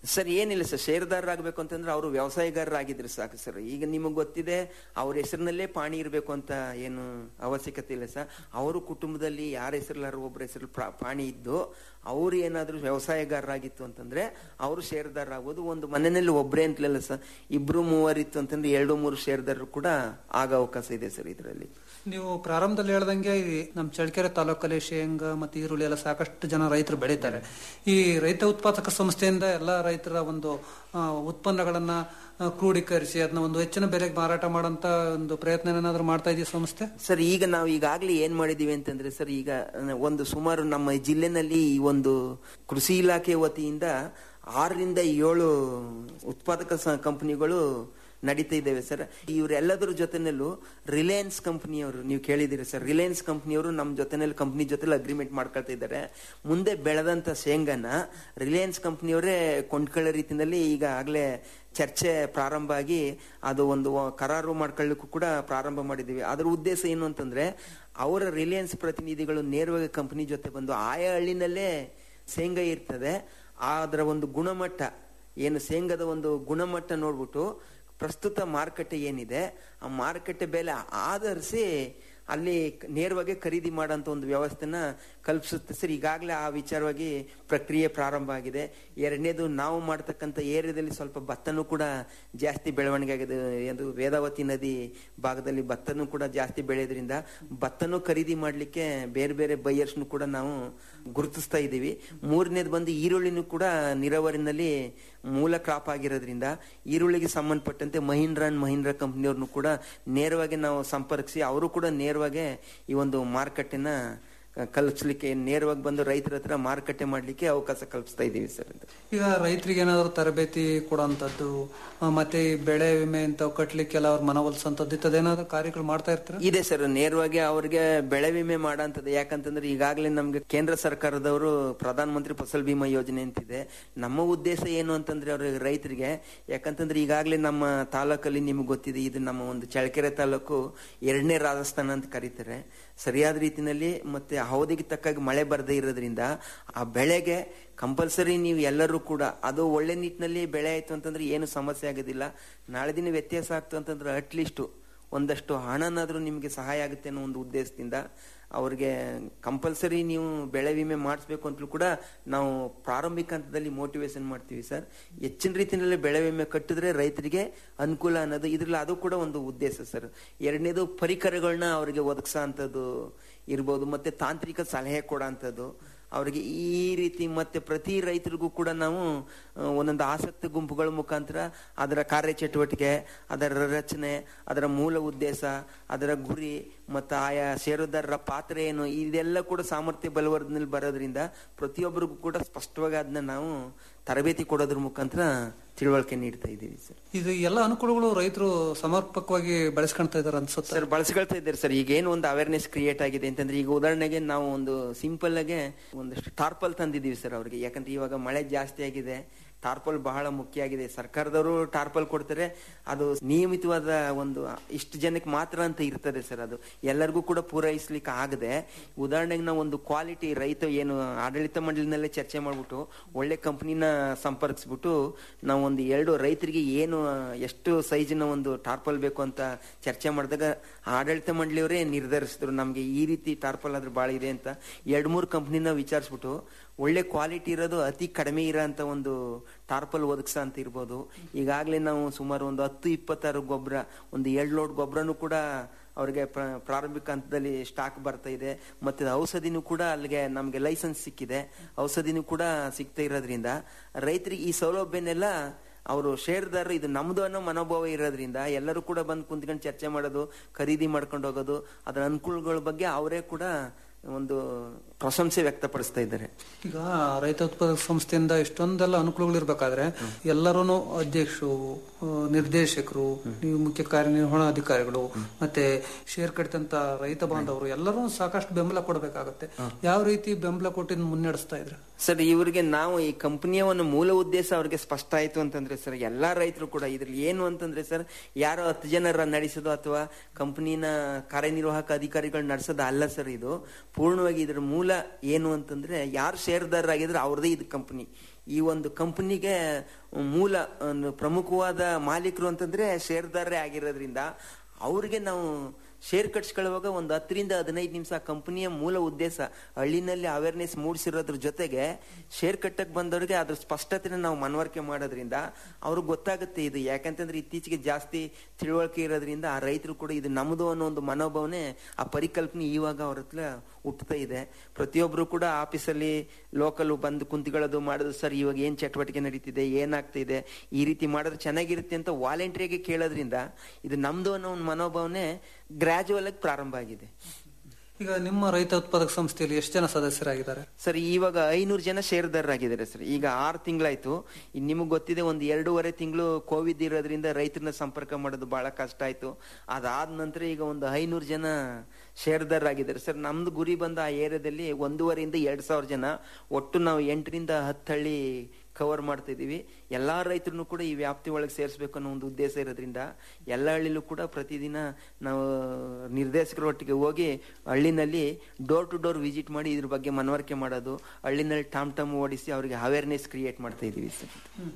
ಸರ್ ಏನಿಲ್ಲ ಸರ್ ಷೇರುದಾರರಾಗಬೇಕು ಅಂತಂದ್ರೆ ಅವರು ವ್ಯವಸಾಯಗಾರರಾಗಿದ್ರೆ ಸಾಕು ಸರ್ ಈಗ ನಿಮಗೆ ಗೊತ್ತಿದೆ ಅವ್ರ ಹೆಸರಿನಲ್ಲೇ ಪಾಣಿ ಇರಬೇಕು ಅಂತ ಏನು ಅವಶ್ಯಕತೆ ಇಲ್ಲ ಸರ್ ಅವರು ಕುಟುಂಬದಲ್ಲಿ ಯಾರ ಹೆಸರಲ್ಲಾರು ಒಬ್ಬರ ಹೆಸರು ಪಾಣಿ ಇದ್ದು ಅವ್ರು ಏನಾದ್ರು ವ್ಯವಸಾಯಗಾರರಾಗಿತ್ತು ಅಂತಂದ್ರೆ ಅವರು ಷೇರುದಾರರಾಗ್ಬೋದು ಒಂದು ಮನೆಯಲ್ಲಿ ಒಬ್ಬರೇ ಅಂತಲಲ್ಲ ಸರ್ ಇಬ್ರು ಮೂವರು ಇತ್ತು ಅಂತಂದ್ರೆ ಎರಡು ಮೂರು ಷೇರುದಾರರು ಕೂಡ ಆಗ ಅವಕಾಶ ಇದೆ ಸರ್ ಇದರಲ್ಲಿ ನೀವು ಪ್ರಾರಂಭದಲ್ಲಿ ಹೇಳ್ದಂಗೆ ಈ ನಮ್ಮ ಚಳ್ಳಕೆರೆ ತಾಲೂಕಲ್ಲಿ ಶೇಂಗಾ ಮತ್ತೆ ಈರುಳ್ಳಿ ಎಲ್ಲ ಸಾಕಷ್ಟು ಜನ ರೈತರು ಬೆಳೀತಾರೆ ಈ ರೈತ ಉತ್ಪಾದಕ ಸಂಸ್ಥೆಯಿಂದ ಎಲ್ಲ ರೈತರ ಒಂದು ಆ, ಉತ್ಪನ್ನಗಳನ್ನ ಆ, ಕ್ರೋಢೀಕರಿಸಿ ಅದನ್ನ ಒಂದು ಹೆಚ್ಚಿನ ಬೆಲೆಗೆ ಮಾರಾಟ ಮಾಡೋಂತ ಒಂದು ಪ್ರಯತ್ನ ಏನಾದ್ರು ಮಾಡ್ತಾ ಇದೆಯಾ ಸಂಸ್ಥೆ ಸರ್ ಈಗ ನಾವು ಈಗಾಗಲೇ ಏನ್ ಮಾಡಿದೀವಿ ಅಂತಂದ್ರೆ ಸರ್ ಈಗ ಒಂದು ಸುಮಾರು ನಮ್ಮ ಜಿಲ್ಲೆನಲ್ಲಿ ಈ ಒಂದು ಕೃಷಿ ಇಲಾಖೆ ವತಿಯಿಂದ ಆರರಿಂದ ಏಳು ಉತ್ಪಾದಕ ಸ- ಕಂಪನಿಗಳು ನಡೀತಾ ಇದ್ದೇವೆ ಸರ್ ಇವರೆಲ್ಲದರ ಜೊತೆನಲ್ಲೂ ರಿಲಯನ್ಸ್ ಕಂಪನಿಯವರು ನೀವು ಕೇಳಿದಿರಿ ಸರ್ ರಿಲಯನ್ಸ್ ಕಂಪನಿಯವರು ನಮ್ಮ ಜೊತೆನಲ್ಲಿ ಕಂಪನಿ ಜೊತೆಲಿ ಅಗ್ರಿಮೆಂಟ್ ಮಾಡ್ಕೊಳ್ತಾ ಇದ್ದಾರೆ ಮುಂದೆ ಬೆಳೆದಂತ ಶೇಂಗಾನ ರಿಲಯನ್ಸ್ ಕಂಪನಿಯವರೇ ಕೊಂಡ್ಕೊಳ್ಳೋ ರೀತಿಯಲ್ಲಿ ಈಗ ಆಗ್ಲೇ ಚರ್ಚೆ ಪ್ರಾರಂಭ ಆಗಿ ಅದು ಒಂದು ಕರಾರು ಮಾಡ್ಕೊಳ್ಳಿಕ್ಕೂ ಕೂಡ ಪ್ರಾರಂಭ ಮಾಡಿದ್ದೀವಿ ಅದರ ಉದ್ದೇಶ ಏನು ಅಂತಂದ್ರೆ ಅವರ ರಿಲಯನ್ಸ್ ಪ್ರತಿನಿಧಿಗಳು ನೇರವಾಗಿ ಕಂಪನಿ ಜೊತೆ ಬಂದು ಆಯಾ ಹಳ್ಳಿನಲ್ಲೇ ಶೇಂಗಾ ಇರ್ತದೆ ಅದರ ಒಂದು ಗುಣಮಟ್ಟ ಏನು ಶೇಂಗಾದ ಒಂದು ಗುಣಮಟ್ಟ ನೋಡ್ಬಿಟ್ಟು ಪ್ರಸ್ತುತ ಮಾರುಕಟ್ಟೆ ಏನಿದೆ ಆ ಮಾರುಕಟ್ಟೆ ಬೆಲೆ ಆಧರಿಸಿ ಅಲ್ಲಿ ಕ- ನೇರವಾಗಿ ಖರೀದಿ ಮಾಡೋಂಥ ಒಂದು ವ್ಯವಸ್ಥೆನ ಕಲ್ಪಿಸುತ್ತೆ ಸರ್ ಈಗಾಗಲೇ ಆ ವಿಚಾರವಾಗಿ ಪ್ರಕ್ರಿಯೆ ಪ್ರಾರಂಭ ಆಗಿದೆ ಎರಡನೇದು ನಾವು ಮಾಡ್ತಕ್ಕಂಥ ಏರಿಯಾದಲ್ಲಿ ಸ್ವಲ್ಪ ಭತ್ತನೂ ಕೂಡ ಜಾಸ್ತಿ ಬೆಳವಣಿಗೆ ಆಗಿದೆ ಅದು ವೇದಾವತಿ ನದಿ ಭಾಗದಲ್ಲಿ ಭತ್ತನೂ ಕೂಡ ಜಾಸ್ತಿ ಬೆಳೆಯೋದ್ರಿಂದ ಭತ್ತನೂ ಖರೀದಿ ಮಾಡಲಿಕ್ಕೆ ಬೇರೆ ಬೇರೆ ಬೈಯರ್ಸ್ನು ಕೂಡ ನಾವು ಗುರುತಿಸ್ತಾ ಇದ್ದೀವಿ ಮೂರನೇದು ಬಂದು ಈರುಳ್ಳಿನೂ ಕೂಡ ನೀರಾವರಿನಲ್ಲಿ ಮೂಲ ಕ್ರಾಪ್ ಆಗಿರೋದ್ರಿಂದ ಈರುಳ್ಳಿಗೆ ಸಂಬಂಧಪಟ್ಟಂತೆ ಮಹೀಂದ್ರ ಅಂಡ್ ಮಹೀಂದ್ರ ಕಂಪ್ನಿಯವ್ರನ್ನು ಕೂಡ ನೇರವಾಗಿ ನಾವು ಸಂಪರ್ಕಿಸಿ ಅವರು ಕೂಡ ನೇರವಾಗಿ ಈ ಒಂದು ಮಾರುಕಟ್ಟೆನ ಕಲ್ಪಿಸ್ಲಿಕ್ಕೆ ನೇರವಾಗಿ ಬಂದು ರೈತರ ಹತ್ರ ಮಾರುಕಟ್ಟೆ ಮಾಡ್ಲಿಕ್ಕೆ ಅವಕಾಶ ಕಲ್ಪಿಸ್ತಾ ಇದ್ದೀವಿ ಸರ್ ಅಂತ ಈಗ ರೈತರಿಗೆ ಏನಾದ್ರು ತರಬೇತಿ ಕೊಡೋಂಥದ್ದು ಆ, ಮತ್ತೆ ಈ ಬೆಳೆ ವಿಮೆ ಅಂತ ಕಟ್ಲಿಕ್ಕೆಲ್ಲ ಅವ್ರ ಮನವೊಲಿಸೋಂಥದ್ದು ಇಂಥದ್ದೇನಾದ್ರು ಕಾರ್ಯಗಳು ಮಾಡ್ತಾ ಇರ್ತಾರೆ ಇದೆ ಸರ್ ನೇರವಾಗಿ ಅವ್ರಿಗೆ ಬೆಳೆ ವಿಮೆ ಮಾಡಂತದ್ದು ಯಾಕಂತಂದ್ರೆ ಈಗಾಗಲೇ ನಮ್ಗೆ ಕೇಂದ್ರ ಸರ್ಕಾರದವರು ಪ್ರಧಾನ ಮಂತ್ರಿ ಫಸಲ್ ಬಿಮಾ ಯೋಜನೆ ಅಂತಿದೆ ನಮ್ಮ ಉದ್ದೇಶ ಏನು ಅಂತಂದ್ರೆ ಅವ್ರಿಗೆ ರೈತರಿಗೆ ಯಾಕಂತಂದ್ರೆ ಈಗಾಗಲೇ ನಮ್ಮ ತಾಲೂಕಲ್ಲಿ ನಿಮ್ಗೆ ಗೊತ್ತಿದೆ ಇದು ನಮ್ಮ ಒಂದು ಚಳ್ಳಕೆರೆ ತಾಲೂಕು ಎರಡನೇ ರಾಜಸ್ಥಾನ ಅಂತ ಕರೀತಾರೆ ಸರಿಯಾದ ರೀತಿನಲ್ಲಿ ಮತ್ತೆ ಅವಧಿಗೆ ತಕ್ಕಾಗಿ ಮಳೆ ಬರದೇ ಇರೋದ್ರಿಂದ ಆ ಬೆಳೆಗೆ ಕಂಪಲ್ಸರಿ ನೀವು ಎಲ್ಲರೂ ಕೂಡ ಅದು ಒಳ್ಳೆ ನಿಟ್ಟಿನಲ್ಲಿ ಬೆಳೆ ಆಯ್ತು ಅಂತಂದ್ರೆ ಏನು ಸಮಸ್ಯೆ ಆಗೋದಿಲ್ಲ ನಾಳೆ ದಿನ ವ್ಯತ್ಯಾಸ ಆಗ್ತು ಅಂತಂದ್ರೆ ಅಟ್ಲೀಸ್ಟ್ ಒಂದಷ್ಟು ಹಣನಾದ್ರೂ ನಿಮಗೆ ಸಹಾಯ ಆಗುತ್ತೆ ಅನ್ನೋ ಒಂದು ಉದ್ದೇಶದಿಂದ ಅವ್ರಿಗೆ ಕಂಪಲ್ಸರಿ ನೀವು ಬೆಳೆ ವಿಮೆ ಮಾಡಿಸ್ಬೇಕು ಅಂತಲೂ ಕೂಡ ನಾವು ಪ್ರಾರಂಭಿಕ ಹಂತದಲ್ಲಿ ಮೋಟಿವೇಶನ್ ಮಾಡ್ತೀವಿ ಸರ್ ಹೆಚ್ಚಿನ ರೀತಿಯಲ್ಲಿ ಬೆಳೆ ವಿಮೆ ಕಟ್ಟಿದ್ರೆ ರೈತರಿಗೆ ಅನುಕೂಲ ಅನ್ನೋದು ಇದ್ರಲ್ಲಿ ಅದು ಕೂಡ ಒಂದು ಉದ್ದೇಶ ಸರ್ ಎರಡನೇದು ಪರಿಕರಗಳನ್ನ ಅವರಿಗೆ ಒದಗಿಸೋ ಅಂಥದ್ದು ಇರ್ಬೋದು ಮತ್ತೆ ತಾಂತ್ರಿಕ ಸಲಹೆ ಕೊಡೋ ಅಂಥದ್ದು ಅವರಿಗೆ ಈ ರೀತಿ ಮತ್ತೆ ಪ್ರತಿ ರೈತರಿಗೂ ಕೂಡ ನಾವು ಆ, ಒಂದೊಂದು ಆಸಕ್ತಿ ಗುಂಪುಗಳ ಮುಖಾಂತರ ಅದರ ಕಾರ್ಯಚಟುವಟಿಕೆ ಅದರ ರಚನೆ ಅದರ ಮೂಲ ಉದ್ದೇಶ ಅದರ ಗುರಿ ಮತ್ತು ಆಯಾ ಷೇರುದಾರರ ಪಾತ್ರ ಏನು ಇದೆಲ್ಲ ಕೂಡ ಸಾಮರ್ಥ್ಯ ಬಲವರ್ಧನೆಯಲ್ಲಿ ಬರೋದ್ರಿಂದ ಪ್ರತಿಯೊಬ್ಬರಿಗೂ ಕೂಡ ಸ್ಪಷ್ಟವಾಗಿ ಅದನ್ನ ನಾವು ತರಬೇತಿ ಕೊಡೋದ್ರ ಮುಖಾಂತರ ತಿಳುವಳಿಕೆ ನೀಡ್ತಾ ಇದ್ದೀವಿ ಸರ್ ಇದು ಎಲ್ಲ ಅನುಕೂಲಗಳು ರೈತರು ಸಮರ್ಪಕವಾಗಿ ಬಳಸ್ಕೊಂತ ಇದಾರೆ ಅನ್ಸುತ್ತೆ ಸರ್ ಬಳಸ್ಕೊಳ್ತಾ ಇದ್ದಾರೆ ಸರ್ ಈಗ ಏನು ಒಂದು ಅವೇರ್ನೆಸ್ ಕ್ರಿಯೇಟ್ ಆಗಿದೆ ಅಂತಂದ್ರೆ ಈಗ ಉದಾಹರಣೆಗೆ ನಾವು ಒಂದು ಸಿಂಪಲ್ ಆಗಿ ಒಂದಷ್ಟು ಟಾರ್ಪಲ್ ತಂದಿದ್ದೀವಿ ಸರ್ ಅವ್ರಿಗೆ ಯಾಕಂದ್ರೆ ಇವಾಗ ಮಳೆ ಜಾಸ್ತಿ ಆಗಿದೆ ಟಾರ್ಪಲ್ ಬಹಳ ಮುಖ್ಯ ಆಗಿದೆ ಸರ್ಕಾರದವರು ಟಾರ್ಪಲ್ ಕೊಡ್ತಾರೆ ಅದು ನಿಯಮಿತವಾದ ಒಂದು ಇಷ್ಟು ಜನಕ್ಕೆ ಮಾತ್ರ ಅಂತ ಇರ್ತದೆ ಸರ್ ಅದು ಎಲ್ಲರಿಗೂ ಕೂಡ ಪೂರೈಸ್ಲಿಕ್ಕೆ ಆಗದೆ ಉದಾಹರಣೆಗೆ ನಾವು ಒಂದು ಕ್ವಾಲಿಟಿ ರೈತ ಏನು ಆಡಳಿತ ಮಂಡಳಿನಲ್ಲೇ ಚರ್ಚೆ ಮಾಡ್ಬಿಟ್ಟು ಒಳ್ಳೆ ಕಂಪ್ನಿನ ಸಂಪರ್ಕಿಸ್ಬಿಟ್ಟು ನಾವು ಒಂದು ಎರಡು ರೈತರಿಗೆ ಏನು ಎಷ್ಟು ಸೈಜಿನ ಒಂದು ಟಾರ್ಪಲ್ ಬೇಕು ಅಂತ ಚರ್ಚೆ ಮಾಡಿದಾಗ ಆಡಳಿತ ಮಂಡಳಿಯವರೇ ನಿರ್ಧರಿಸಿದ್ರು ನಮಗೆ ಈ ರೀತಿ ಟಾರ್ಪಲ್ ಆದ್ರೆ ಭಾಳ ಇದೆ ಅಂತ ಎರಡು ಮೂರು ಕಂಪ್ನಿನ ವಿಚಾರಿಸ್ಬಿಟ್ಟು ಒಳ್ಳೆ ಕ್ವಾಲಿಟಿ ಇರೋದು ಅತಿ ಕಡಿಮೆ ಇರೋಂಥ ಒಂದು ಟಾರ್ಪಲ್ ಒದಗಿಸ ಅಂತ ಇರ್ಬೋದು ಈಗಾಗಲೇ ನಾವು ಸುಮಾರು ಒಂದು ಹತ್ತು ಇಪ್ಪತ್ತಾರು ಗೊಬ್ಬರ ಒಂದು ಎರಡು ಲೋಡ್ ಗೊಬ್ಬರನು ಕೂಡ ಅವ್ರಿಗೆ ಪ್ರ- ಪ್ರಾರಂಭಿಕ ಹಂತದಲ್ಲಿ ಸ್ಟಾಕ್ ಬರ್ತಾ ಇದೆ ಮತ್ತೆ ಔಷಧಿನೂ ಕೂಡ ಅಲ್ಲಿಗೆ ನಮಗೆ ಲೈಸೆನ್ಸ್ ಸಿಕ್ಕಿದೆ ಔಷಧಿನೂ ಕೂಡ ಸಿಗ್ತಾ ಇರೋದ್ರಿಂದ ರೈತರಿಗೆ ಈ ಸೌಲಭ್ಯನೆಲ್ಲ ಅವರು ಷೇರ್ದಾರರು ಇದು ನಮ್ದು ಅನ್ನೋ ಮನೋಭಾವ ಇರೋದ್ರಿಂದ ಎಲ್ಲರೂ ಕೂಡ ಬಂದು ಕುಂತ್ಕೊಂಡು ಚರ್ಚೆ ಮಾಡೋದು ಖರೀದಿ ಮಾಡ್ಕೊಂಡು ಹೋಗೋದು ಅದರ ಅನುಕೂಲಗಳ ಬಗ್ಗೆ ಅವರೇ ಕೂಡ ಒಂದು ಪ್ರಶಂಸೆ ವ್ಯಕ್ತಪಡಿಸ್ತಾ ಇದ್ದಾರೆ ಈಗ ರೈತ ಉತ್ಪಾದಕ ಸಂಸ್ಥೆಯಿಂದ ಇಷ್ಟೊಂದೆಲ್ಲ ಅನುಕೂಲಗಳು ಇರ್ಬೇಕಾದ್ರೆ ಎಲ್ಲರೂ ಅಧ್ಯಕ್ಷರು ಆ, ನಿರ್ದೇಶಕರು ನೀವು ಮುಖ್ಯ ಕಾರ್ಯನಿರ್ವಹಣಾಧಿಕಾರಿಗಳು ಮತ್ತೆ ಶೇರ್ ಕಟ್ಟಿದಂತ ರೈತ ಬಾಂಧವರು ಎಲ್ಲರೂ ಸಾಕಷ್ಟು ಬೆಂಬಲ ಕೊಡಬೇಕಾಗತ್ತೆ ಯಾವ ರೀತಿ ಬೆಂಬಲ ಕೊಟ್ಟು ಮುನ್ನಡೆಸ್ತಾ ಇದ್ರೆ ಸರ್ ಇವರಿಗೆ ನಾವು ಈ ಕಂಪನಿಯ ಒಂದು ಮೂಲ ಉದ್ದೇಶ ಅವ್ರಿಗೆ ಸ್ಪಷ್ಟ ಆಯ್ತು ಅಂತಂದ್ರೆ ಸರ್ ಎಲ್ಲಾ ರೈತರು ಕೂಡ ಇದ್ರಲ್ಲಿ ಏನು ಅಂತಂದ್ರೆ ಸರ್ ಯಾರೋ ಹತ್ತು ಜನರ ನಡೆಸೋದು ಅಥವಾ ಕಂಪನಿನ ಕಾರ್ಯನಿರ್ವಾಹಕ ಅಧಿಕಾರಿಗಳು ನಡೆಸೋದು ಅಲ್ಲ ಸರ್ ಇದು ಪೂರ್ಣವಾಗಿ ಇದ್ರ ಮೂಲ ಏನು ಅಂತಂದ್ರೆ ಯಾರು ಷೇರ್ದಾರರಾಗಿದ್ರೆ ಅವ್ರದೇ ಇದು ಕಂಪನಿ ಈ ಒಂದು ಕಂಪನಿಗೆ ಮೂಲ ಒಂದು ಪ್ರಮುಖವಾದ ಮಾಲೀಕರು ಅಂತಂದ್ರೆ ಷೇರ್ದಾರರೇ ಆಗಿರೋದ್ರಿಂದ ಅವ್ರಿಗೆ ನಾವು ಶೇರ್ ಕಟ್ಸ್ಕೊಳ್ಳುವಾಗ ಒಂದು ಹತ್ತರಿಂದ ಹದಿನೈದು ನಿಮಿಷ ಕಂಪನಿಯ ಮೂಲ ಉದ್ದೇಶ ಹಳ್ಳಿನಲ್ಲಿ ಅವೇರ್ನೆಸ್ ಮೂಡಿಸಿರೋದ್ರ ಜೊತೆಗೆ ಶೇರ್ ಕಟ್ಟಕ್ ಬಂದವ್ರಿಗೆ ಅದ್ರ ಸ್ಪಷ್ಟತೆನ ನಾವು ಮನವರಿಕೆ ಮಾಡೋದ್ರಿಂದ ಅವ್ರಿಗೆ ಗೊತ್ತಾಗುತ್ತೆ ಇದು ಯಾಕಂತಂದ್ರೆ ಇತ್ತೀಚೆಗೆ ಜಾಸ್ತಿ ತಿಳುವಳಿಕೆ ಇರೋದ್ರಿಂದ ಆ ರೈತರು ಕೂಡ ಇದು ನಮ್ಮದು ಅನ್ನೋ ಒಂದು ಮನೋಭಾವನೆ ಆ ಪರಿಕಲ್ಪನೆ ಇವಾಗ ಅವ್ರ ಹತ್ರ ಹುಟ್ಟುತ್ತಾ ಇದೆ ಪ್ರತಿಯೊಬ್ರು ಕೂಡ ಆಫೀಸಲ್ಲಿ ಲೋಕಲ್ ಬಂದು ಕುಂತಿಗಳದು ಮಾಡೋದು ಸರ್ ಇವಾಗ ಏನ್ ಚಟುವಟಿಕೆ ನಡೀತಿದೆ ಏನಾಗ್ತಾ ಇದೆ ಈ ರೀತಿ ಮಾಡಿದ್ರೆ ಚೆನ್ನಾಗಿರುತ್ತೆ ಅಂತ ವಾಲಂಟಿಯರ್ಗೆ ಕೇಳೋದ್ರಿಂದ ಇದು ನಮ್ದು ಅನ್ನೋ ಒಂದು ಮನೋಭಾವನೆ ಗ್ರಾಜುವಲ್ ಆಗಿ ಪ್ರಾರಂಭ ಆಗಿದೆ ಈಗ ನಿಮ್ಮ ರೈತ ಉತ್ಪಾದಕ ಸಂಸ್ಥೆಯಲ್ಲಿ ಎಷ್ಟು ಜನ ಸದಸ್ಯರಾಗಿದ್ದಾರೆ ಸರ್ ಇವಾಗ ಐನೂರು ಜನ ಷೇರುದಾರರಾಗಿದ್ದಾರೆ ಸರ್ ಈಗ ಆರು ತಿಂಗಳಾಯ್ತು ನಿಮಗೆ ಗೊತ್ತಿದೆ ಒಂದು ಎರಡೂವರೆ ತಿಂಗಳು ಕೋವಿಡ್ ಇರೋದ್ರಿಂದ ರೈತರನ್ನ ಸಂಪರ್ಕ ಮಾಡೋದು ಬಹಳ ಕಷ್ಟ ಆಯ್ತು ಅದಾದ ನಂತರ ಈಗ ಒಂದು ಐನೂರು ಜನ ಷೇರುದಾರರಾಗಿದ್ದಾರೆ ಸರ್ ನಮ್ದು ಗುರಿ ಬಂದ ಆ ಏರಿಯಾದಲ್ಲಿ ಒಂದೂವರೆಯಿಂದ ಎರಡ್ ಸಾವಿರ ಜನ ಒಟ್ಟು ನಾವು ಎಂಟರಿಂದ ಹತ್ತು ಹಳ್ಳಿ ಕವರ್ ಮಾಡ್ತಾ ಇದೀವಿ ಎಲ್ಲಾ ರೈತರನ್ನು ಕೂಡ ಈ ವ್ಯಾಪ್ತಿ ಒಳಗೆ ಸೇರಿಸಬೇಕು ಅನ್ನೋ ಒಂದು ಉದ್ದೇಶ ಇರೋದ್ರಿಂದ ಎಲ್ಲ ಹಳ್ಳಿಲೂ ಕೂಡ ಪ್ರತಿದಿನ ನಾವು ನಿರ್ದೇಶಕರೊಟ್ಟಿಗೆ ಹೋಗಿ ಹಳ್ಳಿನಲ್ಲಿ ಡೋರ್ ಟು ಡೋರ್ ವಿಸಿಟ್ ಮಾಡಿ ಇದ್ರ ಬಗ್ಗೆ ಮನವರಿಕೆ ಮಾಡೋದು ಹಳ್ಳಿನಲ್ಲಿ ಟಾಮ್ ಟಾಮ್ ಓಡಿಸಿ ಅವರಿಗೆ ಅವೇರ್ನೆಸ್ ಕ್ರಿಯೇಟ್ ಮಾಡ್ತಾ ಇದೀವಿ ಸರ್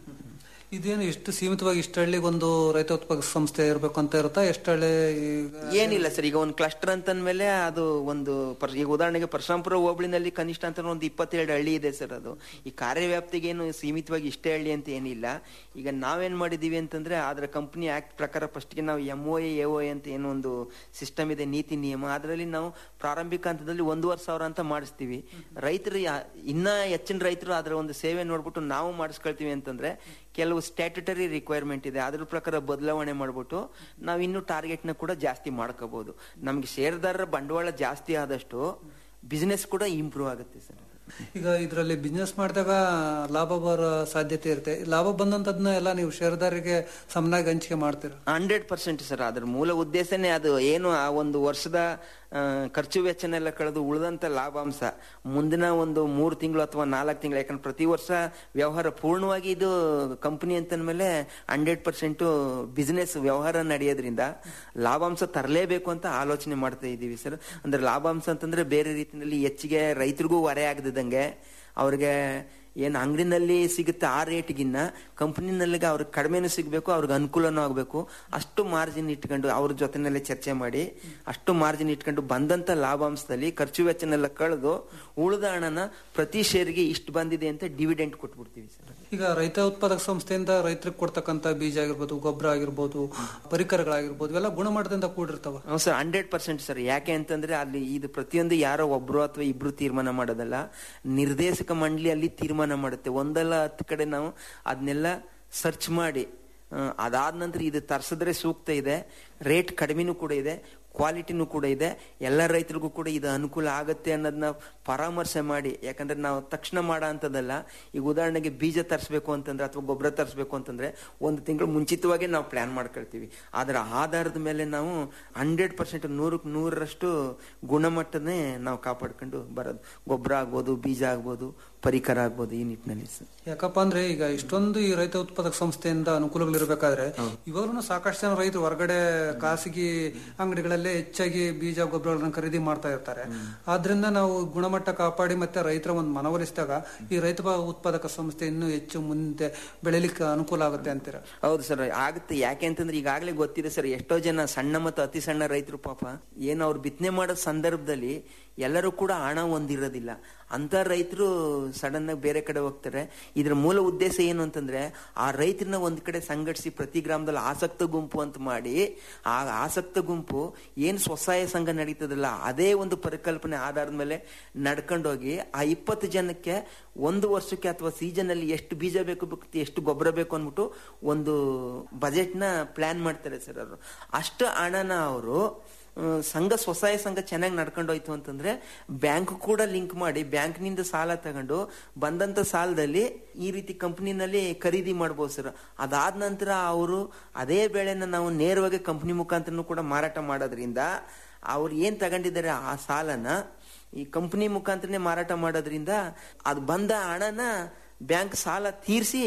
ಇದೇನು ಇಷ್ಟು ಸೀಮಿತವಾಗಿ ಇಷ್ಟು ಹಳ್ಳಿಗೆ ಒಂದು ರೈತ ಉತ್ಪಾದಕ ಸಂಸ್ಥೆ ಇರಬೇಕು ಅಂತ ಇರುತ್ತಾ ಎಷ್ಟು ಹಳ್ಳಿ ಈಗ ಏನಿಲ್ಲ ಸರ್ ಈಗ ಒಂದು ಕ್ಲಸ್ಟರ್ ಅಂತಂದ್ಮೇಲೆ ಅದು ಒಂದು ಪರ್- ಈಗ ಉದಾಹರಣೆಗೆ ಪರಶುರಾಂಪುರ ಹೋಬಳಿನಲ್ಲಿ ಕನಿಷ್ಠ ಅಂತ ಒಂದು ಇಪ್ಪತ್ತೆರಡು ಹಳ್ಳಿ ಇದೆ ಸರ್ ಅದು ಈ ಕಾರ್ಯವ್ಯಾಪ್ತಿಗೆ ಏನು ಸೀಮಿತವಾಗಿ ಇಷ್ಟೇ ಹಳ್ಳಿ ಅಂತ ಏನಿಲ್ಲ ಈಗ ನಾವೇನ್ ಮಾಡಿದೀವಿ ಅಂತಂದ್ರೆ ಅದರ ಕಂಪನಿ ಆಕ್ಟ್ ಪ್ರಕಾರ ಫಸ್ಟ್ಗೆ ನಾವು ಎಂ ಒ ಎ ಒ ಅಂತ ಏನೋ ಒಂದು ಸಿಸ್ಟಮ್ ಇದೆ ನೀತಿ ನಿಯಮ ಅದರಲ್ಲಿ ನಾವು ಪ್ರಾರಂಭಿಕ ಹಂತದಲ್ಲಿ ಒಂದೂವರೆ ಸಾವಿರ ಅಂತ ಮಾಡಿಸ್ತೀವಿ ರೈತರು ಯಾ- ಇನ್ನ ಹೆಚ್ಚಿನ ರೈತರು ಅದರ ಒಂದು ಸೇವೆ ನೋಡ್ಬಿಟ್ಟು ನಾವು ಮಾಡಿಸ್ಕೊಳ್ತೀವಿ ಅಂತಂದ್ರೆ ಕೆಲವು ಸ್ಟ್ಯಾಟ್ಯುಟರಿ ರಿಕ್ವೈರ್ಮೆಂಟ್ ಇದೆ ಅದ್ರ ಪ್ರಕಾರ ಬದಲಾವಣೆ ಮಾಡ್ಬಿಟ್ಟು ನಾವು ಇನ್ನು ಟಾರ್ಗೆಟ್ ನ ಕೂಡ ಜಾಸ್ತಿ ಮಾಡ್ಕೋಬಹುದು ನಮ್ಗೆ ಷೇರ್ದಾರರ ಬಂಡವಾಳ ಜಾಸ್ತಿ ಆದಷ್ಟು ಬಿಸ್ನೆಸ್ ಕೂಡ ಇಂಪ್ರೂವ್ ಆಗುತ್ತೆ ಸರ್ ಈಗ ಇದರಲ್ಲಿ ಬಿಸ್ನೆಸ್ ಮಾಡಿದಾಗ ಲಾಭ ಬರೋ ಸಾಧ್ಯತೆ ಇರುತ್ತೆ ಲಾಭ ಬಂದಂತದ್ನ ಎಲ್ಲ ನೀವು ಷೇರುದಾರರಿಗೆ ಸಮನಾಗಿ ಹಂಚಿಕೆ ಮಾಡ್ತೀರಾ ಹಂಡ್ರೆಡ್ ಪರ್ಸೆಂಟ್ ಸರ್ ಅದ್ರ ಮೂಲ ಉದ್ದೇಶನೇ ಅದು ಏನು ಆ ಒಂದು ವರ್ಷದ ಆ, ಖರ್ಚು ವೆಚ್ಚನೆಲ್ಲ ಕಳೆದು ಉಳಿದಂತ ಲಾಭಾಂಶ ಮುಂದಿನ ಒಂದು ಮೂರು ತಿಂಗಳು ಅಥವಾ ನಾಲ್ಕು ತಿಂಗಳು ಯಾಕಂದ್ರೆ ಪ್ರತಿ ವರ್ಷ ವ್ಯವಹಾರ ಪೂರ್ಣವಾಗಿ ಇದು ಕಂಪನಿ ಅಂತಂದ್ಮೇಲೆ ಹಂಡ್ರೆಡ್ ಪರ್ಸೆಂಟ್ ಬಿಸ್ನೆಸ್ ವ್ಯವಹಾರ ನಡೆಯೋದ್ರಿಂದ ಲಾಭಾಂಶ ತರಲೇಬೇಕು ಅಂತ ಆಲೋಚನೆ ಮಾಡ್ತಾ ಇದ್ದೀವಿ ಸರ್ ಅಂದ್ರೆ ಲಾಭಾಂಶ ಅಂತಂದ್ರೆ ಬೇರೆ ರೀತಿಯಲ್ಲಿ ಹೆಚ್ಚಿಗೆ ರೈತರಿಗೂ ಹೊರೆ ಆಗದಿದ್ದಂಗೆ ಅವ್ರಿಗೆ ಏನು ಅಂಗಡಿನಲ್ಲಿ ಸಿಗುತ್ತೆ ಆ ರೇಟ್ಗಿನ್ನ ಕಂಪನಿನಲ್ಲಿಗೆ ಅವ್ರಿಗೆ ಕಡಿಮೆನೂ ಸಿಗಬೇಕು ಅವ್ರಿಗೆ ಅನುಕೂಲನೂ ಆಗಬೇಕು ಅಷ್ಟು ಮಾರ್ಜಿನ್ ಇಟ್ಕೊಂಡು ಅವ್ರ ಜೊತೆನಲ್ಲೇ ಚರ್ಚೆ ಮಾಡಿ ಅಷ್ಟು ಮಾರ್ಜಿನ್ ಇಟ್ಕೊಂಡು ಬಂದಂತ ಲಾಭಾಂಶದಲ್ಲಿ ಖರ್ಚು ವೆಚ್ಚನೆಲ್ಲ ಕಳೆದು ಉಳಿದ ಹಣನ ಪ್ರತಿ ಶೇರ್ಗೆ ಇಷ್ಟು ಬಂದಿದೆ ಅಂತ ಡಿವಿಡೆಂಟ್ ಕೊಟ್ಬಿಡ್ತೀವಿ ಸರ್ ಈಗ ರೈತ ಉತ್ಪಾದಕ ಸಂಸ್ಥೆಯಿಂದ ರೈತರಿಗೆ ಕೊಡ್ತಕ್ಕಂತ ಬೀಜ ಆಗಿರ್ಬೋದು ಗೊಬ್ಬರ ಆಗಿರ್ಬೋದು ಪರಿಕರಗಳಾಗಿರ್ಬೋದು ಇವೆಲ್ಲ ಗುಣಮಟ್ಟದಿಂದ ಕೂಡಿರ್ತಾವ ಹೌದು ಸರ್ ಹಂಡ್ರೆಡ್ ಪರ್ಸೆಂಟ್ ಸರ್ ಯಾಕೆ ಅಂತಂದ್ರೆ ಅಲ್ಲಿ ಇದು ಪ್ರತಿಯೊಂದು ಯಾರೋ ಒಬ್ರು ಅಥವಾ ಇಬ್ರು ತೀರ್ಮಾನ ಮಾಡೋದಲ್ಲ ನಿರ್ದೇಶಕ ಮಂಡಳಿ ಅಲ್ಲಿ ತೀರ್ಮಾನ ಮಾಡುತ್ತೆ ಒಂದಲ್ಲ ಹತ್ತು ಕಡೆ ನಾವು ಅದನ್ನೆಲ್ಲ ಸರ್ಚ್ ಮಾಡಿ ಆ, ಅದಾದ ನಂತರ ಇದು ತರ್ಸಿದ್ರೆ ಸೂಕ್ತ ಇದೆ ರೇಟ್ ಕಡಿಮೆನೂ ಕೂಡ ಇದೆ ಕ್ವಾಲಿಟಿನೂ ಕೂಡ ಇದೆ ಎಲ್ಲ ರೈತರಿಗೂ ಕೂಡ ಇದು ಅನುಕೂಲ ಆಗತ್ತೆ ಅನ್ನೋದನ್ನ ಪರಾಮರ್ಶೆ ಮಾಡಿ ಯಾಕಂದ್ರೆ ನಾವು ತಕ್ಷಣ ಮಾಡೋ ಅಂತದಲ್ಲ ಈಗ ಉದಾಹರಣೆಗೆ ಬೀಜ ತರಿಸ್ಬೇಕು ಅಂತಂದ್ರೆ ಅಥವಾ ಗೊಬ್ಬರ ತರಿಸ್ಬೇಕು ಅಂತಂದ್ರೆ ಒಂದು ತಿಂಗಳು ಮುಂಚಿತವಾಗಿ ನಾವು ಪ್ಲಾನ್ ಮಾಡ್ಕೊಳ್ತೀವಿ ಅದರ ಆಧಾರದ ಮೇಲೆ ನಾವು ಹಂಡ್ರೆಡ್ ಪರ್ಸೆಂಟ್ ನೂರಕ್ಕೆ ನೂರರಷ್ಟು ಗುಣಮಟ್ಟನೇ ನಾವು ಕಾಪಾಡ್ಕೊಂಡು ಬರೋದು ಗೊಬ್ಬರ ಆಗ್ಬೋದು ಬೀಜ ಆಗ್ಬೋದು ಪರಿಕರ ಆಗ್ಬೋದು ಈ ನಿಟ್ಟಿನಲ್ಲಿ ಸರ್ ಯಾಕಪ್ಪ ಅಂದ್ರೆ ಈಗ ಇಷ್ಟೊಂದು ಈ ರೈತ ಉತ್ಪಾದಕ ಸಂಸ್ಥೆಯಿಂದ ಅನುಕೂಲಗಳಿರ್ಬೇಕಾದ್ರೆ ಇವಾಗಲೂ ಸಾಕಷ್ಟು ಜನ ರೈತರು ಹೊರಗಡೆ ಖಾಸಗಿ ಅಂಗಡಿಗಳಲ್ಲೇ ಹೆಚ್ಚಾಗಿ ಬೀಜ ಗೊಬ್ಬರಗಳನ್ನ ಖರೀದಿ ಮಾಡ್ತಾ ಇರ್ತಾರೆ ಆದ್ರಿಂದ ನಾವು ಗುಣಮಟ್ಟ ಕಾಪಾಡಿ ಮತ್ತೆ ರೈತರ ಒಂದು ಮನವೊಲಿಸಿದಾಗ ಈ ರೈತ ಉತ್ಪಾದಕ ಸಂಸ್ಥೆ ಇನ್ನೂ ಹೆಚ್ಚು ಮುಂದೆ ಬೆಳಿಲಿಕ್ಕೆ ಅನುಕೂಲ ಆಗುತ್ತೆ ಅಂತೀರಾ ಹೌದು ಸರ್ ಆಗುತ್ತೆ ಯಾಕೆ ಅಂತಂದ್ರೆ ಈಗಾಗಲೇ ಗೊತ್ತಿದೆ ಸರ್ ಎಷ್ಟೋ ಜನ ಸಣ್ಣ ಮತ್ತು ಅತಿ ಸಣ್ಣ ರೈತರು ಪಾಪ ಏನು ಅವ್ರು ಬಿತ್ತನೆ ಮಾಡೋ ಸಂದರ್ಭದಲ್ಲಿ ಎಲ್ಲರೂ ಕೂಡ ಹಣ ಹೊಂದಿರೋದಿಲ್ಲ ಅಂತ ರೈತರು ಸಡನ್ ಆಗಿ ಬೇರೆ ಕಡೆ ಹೋಗ್ತಾರೆ ಇದ್ರ ಮೂಲ ಉದ್ದೇಶ ಏನು ಅಂತಂದ್ರೆ ಆ ರೈತರನ್ನ ಒಂದ್ ಕಡೆ ಸಂಘಟಿಸಿ ಪ್ರತಿ ಗ್ರಾಮದಲ್ಲಿ ಆಸಕ್ತ ಗುಂಪು ಅಂತ ಮಾಡಿ ಆ ಆಸಕ್ತ ಗುಂಪು ಏನ್ ಸ್ವಸಹಾಯ ಸಂಘ ನಡೀತದಲ್ಲ ಅದೇ ಒಂದು ಪರಿಕಲ್ಪನೆ ಆಧಾರದ ಮೇಲೆ ನಡ್ಕೊಂಡೋಗಿ ಆ ಇಪ್ಪತ್ತು ಜನಕ್ಕೆ ಒಂದು ವರ್ಷಕ್ಕೆ ಅಥವಾ ಸೀಸನ್ ಅಲ್ಲಿ ಎಷ್ಟು ಬೀಜ ಬೇಕು ಬೇಕು, ಎಷ್ಟು ಗೊಬ್ಬರ ಬೇಕು ಅಂದ್ಬಿಟ್ಟು ಒಂದು ಬಜೆಟ್ ನ ಪ್ಲಾನ್ ಮಾಡ್ತಾರೆ ಸರ್ ಅವರು ಅಷ್ಟು ಹಣನ ಅವರು ಆ, ಸಂಘ ಸ್ವಸಹಾಯ ಸಂಘ ಚೆನ್ನಾಗಿ ನಡ್ಕೊಂಡೋಯ್ತು ಅಂತಂದ್ರೆ ಬ್ಯಾಂಕ್ ಕೂಡ ಲಿಂಕ್ ಮಾಡಿ ಬ್ಯಾಂಕ್ನಿಂದ ಸಾಲ ತಗೊಂಡು ಬಂದಂತ ಸಾಲದಲ್ಲಿ ಈ ರೀತಿ ಕಂಪ್ನಿನಲ್ಲಿ ಖರೀದಿ ಮಾಡ್ಬೋದು ಸರ್ ಅದಾದ ನಂತರ ಅವರು ಅದೇ ಬೆಳೆನ ನಾವು ನೇರವಾಗಿ ಕಂಪ್ನಿ ಮುಖಾಂತರನು ಕೂಡ ಮಾರಾಟ ಮಾಡೋದ್ರಿಂದ ಅವ್ರು ಏನ್ ತಗೊಂಡಿದ್ದಾರೆ ಆ ಸಾಲನ ಈ ಕಂಪ್ನಿ ಮುಖಾಂತರನೇ ಮಾರಾಟ ಮಾಡೋದ್ರಿಂದ ಅದು ಬಂದ ಹಣನ ಬ್ಯಾಂಕ್ ಸಾಲ ತೀರಿಸಿ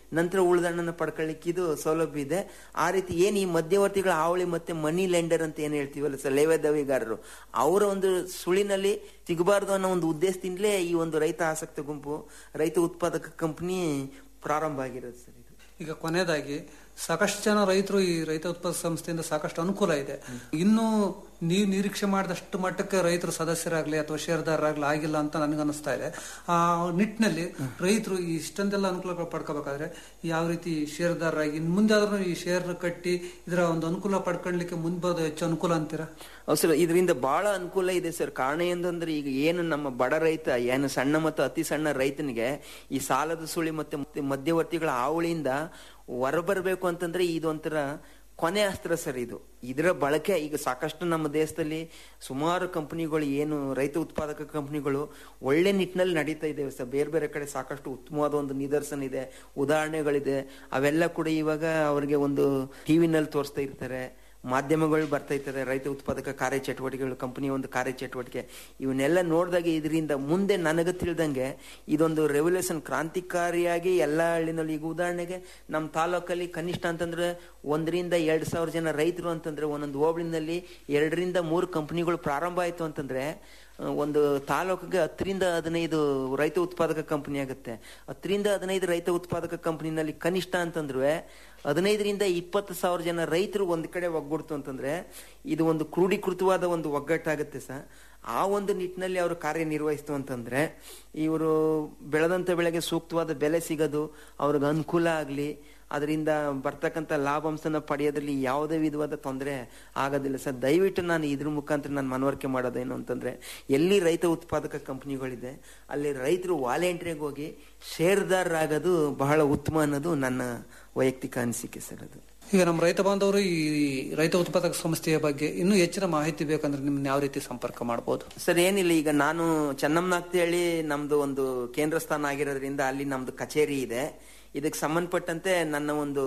ನಂತರ ಉಳಿದಣ್ಣನ ಪಡ್ಕೊಳ್ಳಿಕ್ಕೆ ಇದು ಸೌಲಭ್ಯ ಇದೆ ಆ ರೀತಿ ಏನ್ ಈ ಮಧ್ಯವರ್ತಿಗಳ ಹಾವಳಿ ಮತ್ತೆ ಮನಿ ಲೆಂಡರ್ ಅಂತ ಏನ್ ಹೇಳ್ತೀವಲ್ಲ ಸರ್ ಲೇವಾದೇವಿಗಾರರು ಅವರ ಒಂದು ಸುಳಿನಲ್ಲಿ ಸಿಗಬಾರ್ದು ಅನ್ನೋ ಒಂದು ಉದ್ದೇಶದಿಂದಲೇ ಈ ಒಂದು ರೈತ ಆಸಕ್ತ ಗುಂಪು ರೈತ ಉತ್ಪಾದಕ ಕಂಪನಿ ಪ್ರಾರಂಭ ಆಗಿರೋದು ಸರ್ ಇದು ಈಗ ಕೊನೆಯದಾಗಿ ಸಾಕಷ್ಟು ಜನ ರೈತರು ಈ ರೈತ ಉತ್ಪಾದಕ ಸಂಸ್ಥೆಯಿಂದ ಸಾಕಷ್ಟು ಅನುಕೂಲ ಇದೆ ಇನ್ನು ನೀವು ನಿರೀಕ್ಷೆ ಮಾಡಿದಷ್ಟು ಮಟ್ಟಕ್ಕೆ ರೈತರು ಸದಸ್ಯರಾಗ್ಲಿ ಅಥವಾ ಷೇರ್ದಾರರಾಗ್ಲಿ ಆಗಿಲ್ಲ ಅಂತ ನನಗೆ ಅನಿಸ್ತಾ ಇದೆ ಆ ನಿಟ್ಟಿನಲ್ಲಿ ರೈತರು ಈ ಇಷ್ಟೊಂದೆಲ್ಲ ಅನುಕೂಲಗಳು ಪಡ್ಕೋಬೇಕಾದ್ರೆ ಯಾವ ರೀತಿ ಷೇರ್ದಾರರಾಗಿ ಇನ್ನು ಮುಂದೆ ಆದ್ರೂ ಈ ಶೇರ್ ಕಟ್ಟಿ ಇದರ ಒಂದು ಅನುಕೂಲ ಪಡ್ಕೊಳ್ಳಿಕ್ಕೆ ಮುಂದೆ ಬರೋದು ಹೆಚ್ಚು ಅನುಕೂಲ ಅಂತೀರಾ ಹೌದು ಸರ್ ಇದರಿಂದ ಬಹಳ ಅನುಕೂಲ ಇದೆ ಸರ್ ಕಾರಣ ಏನಂದ್ರೆ ಈಗ ಏನು ನಮ್ಮ ಬಡ ರೈತ ಏನು ಸಣ್ಣ ಮತ್ತು ಅತಿ ಸಣ್ಣ ರೈತನಿಗೆ ಈ ಸಾಲದ ಸುಳಿ ಮತ್ತೆ ಮತ್ತೆ ಮಧ್ಯವರ್ತಿಗಳ ಹಾವಳಿಯಿಂದ ಹೊರಬರಬೇಕು ಅಂತಂದ್ರೆ ಇದೊಂಥರ ಕೊನೆ ಅಸ್ತ್ರ ಸರ್ ಇದು ಇದರ ಬಳಕೆ ಈಗ ಸಾಕಷ್ಟು ನಮ್ಮ ದೇಶದಲ್ಲಿ ಸುಮಾರು ಕಂಪನಿಗಳು ಏನು ರೈತ ಉತ್ಪಾದಕ ಕಂಪನಿಗಳು ಒಳ್ಳೆ ನಿಟ್ಟಿನಲ್ಲಿ ನಡೀತಾ ಇದ್ದೇವೆ ಸರ್ ಬೇರೆ ಬೇರೆ ಕಡೆ ಸಾಕಷ್ಟು ಉತ್ತಮವಾದ ಒಂದು ನಿದರ್ಶನ ಇದೆ ಉದಾಹರಣೆಗಳಿದೆ ಅವೆಲ್ಲ ಕೂಡ ಇವಾಗ ಅವರಿಗೆ ಒಂದು ಟಿವಿನಲ್ಲಿ ತೋರಿಸ್ತಾ ಇರ್ತಾರೆ ಮಾಧ್ಯಮಗಳು ಬರ್ತಾ ಇರ್ತದೆ ರೈತ ಉತ್ಪಾದಕ ಕಾರ್ಯಚಟುವಟಿಕೆಗಳು ಕಂಪನಿಯ ಒಂದು ಕಾರ್ಯಚಟುವಟಿಕೆ ಇವನ್ನೆಲ್ಲ ನೋಡಿದಾಗ ಇದರಿಂದ ಮುಂದೆ ನನಗೆ ತಿಳಿದಂಗೆ ಇದೊಂದು ರೆವಲ್ಯೂಷನ್ ಕ್ರಾಂತಿಕಾರಿಯಾಗಿ ಎಲ್ಲ ಹಳ್ಳಿನಲ್ಲಿ ಈಗ ಉದಾಹರಣೆಗೆ ನಮ್ಮ ತಾಲೂಕಲ್ಲಿ ಕನಿಷ್ಠ ಅಂತಂದ್ರೆ ಒಂದರಿಂದ ಎರಡ್ ಸಾವಿರ ಜನ ರೈತರು ಅಂತಂದ್ರೆ ಒಂದೊಂದು ಹೋಬಳಿನಲ್ಲಿ ಎರಡರಿಂದ ಮೂರು ಕಂಪನಿಗಳು ಪ್ರಾರಂಭ ಆಯ್ತು ಅಂತಂದ್ರೆ ಆ, ಒಂದು ತಾಲೂಕಿಗೆ ಹತ್ತರಿಂದ ಹದಿನೈದು ರೈತ ಉತ್ಪಾದಕ ಕಂಪನಿ ಆಗುತ್ತೆ ಹತ್ತರಿಂದ ಹದಿನೈದು ರೈತ ಉತ್ಪಾದಕ ಕಂಪನಿನಲ್ಲಿ ಕನಿಷ್ಠ ಅಂತಂದ್ರೆ ಹದಿನೈದರಿಂದ ಇಪ್ಪತ್ತು ಸಾವಿರ ಜನ ರೈತರು ಒಂದ್ ಕಡೆ ಒಗ್ಗೂಡ್ತು ಅಂತಂದ್ರೆ ಇದು ಒಂದು ಕ್ರೋಢೀಕೃತವಾದ ಒಂದು ಒಗ್ಗಟ್ಟಾಗುತ್ತೆ ಸರ್ ಆ ಒಂದು ನಿಟ್ಟಿನಲ್ಲಿ ಅವರು ಕಾರ್ಯನಿರ್ವಹಿಸ್ತು ಅಂತಂದ್ರೆ ಇವರು ಬೆಳೆದಂತ ಬೆಳೆಗೆ ಸೂಕ್ತವಾದ ಬೆಲೆ ಸಿಗೋದು ಅವ್ರಿಗೆ ಅನುಕೂಲ ಆಗ್ಲಿ ಅದರಿಂದ ಬರ್ತಕ್ಕಂಥ ಲಾಭಾಂಶನ ಪಡೆಯೋದ್ರಲ್ಲಿ ಯಾವುದೇ ವಿಧವಾದ ತೊಂದರೆ ಆಗೋದಿಲ್ಲ ಸರ್ ದಯವಿಟ್ಟು ನಾನು ಇದ್ರ ಮುಖಾಂತರ ನಾನು ಮನವರಿಕೆ ಮಾಡೋದೇನು ಅಂತಂದ್ರೆ ಎಲ್ಲಿ ರೈತ ಉತ್ಪಾದಕ ಕಂಪನಿಗಳಿದೆ ಅಲ್ಲಿ ರೈತರು ವಾಲೆಂಟ್ರಿಗೆ ಹೋಗಿ ಷೇರ್ದಾರರಾಗೋದು ಬಹಳ ಉತ್ತಮ ಅನ್ನೋದು ನನ್ನ ವೈಯಕ್ತಿಕ ಅನಿಸಿಕೆ ಸರ್ ಅದು ಈಗ ನಮ್ಮ ರೈತ ಬಾಂಧವರು ಈ ರೈತ ಉತ್ಪಾದಕ ಸಂಸ್ಥೆಯ ಬಗ್ಗೆ ಇನ್ನೂ ಹೆಚ್ಚಿನ ಮಾಹಿತಿ ಬೇಕಂದ್ರೆ ನಿಮ್ಮನ್ನ ಯಾವ ರೀತಿ ಸಂಪರ್ಕ ಮಾಡಬಹುದು ಸರ್ ಏನಿಲ್ಲ ಈಗ ನಾನು ಚೆನ್ನಮ್ಮನ ಹೇಳಿ ನಮ್ದು ಒಂದು ಕೇಂದ್ರ ಸ್ಥಾನ ಆಗಿರೋದ್ರಿಂದ ಅಲ್ಲಿ ನಮ್ದು ಕಚೇರಿ ಇದೆ ಇದಕ್ಕೆ ಸಂಬಂಧಪಟ್ಟಂತೆ ನನ್ನ ಒಂದು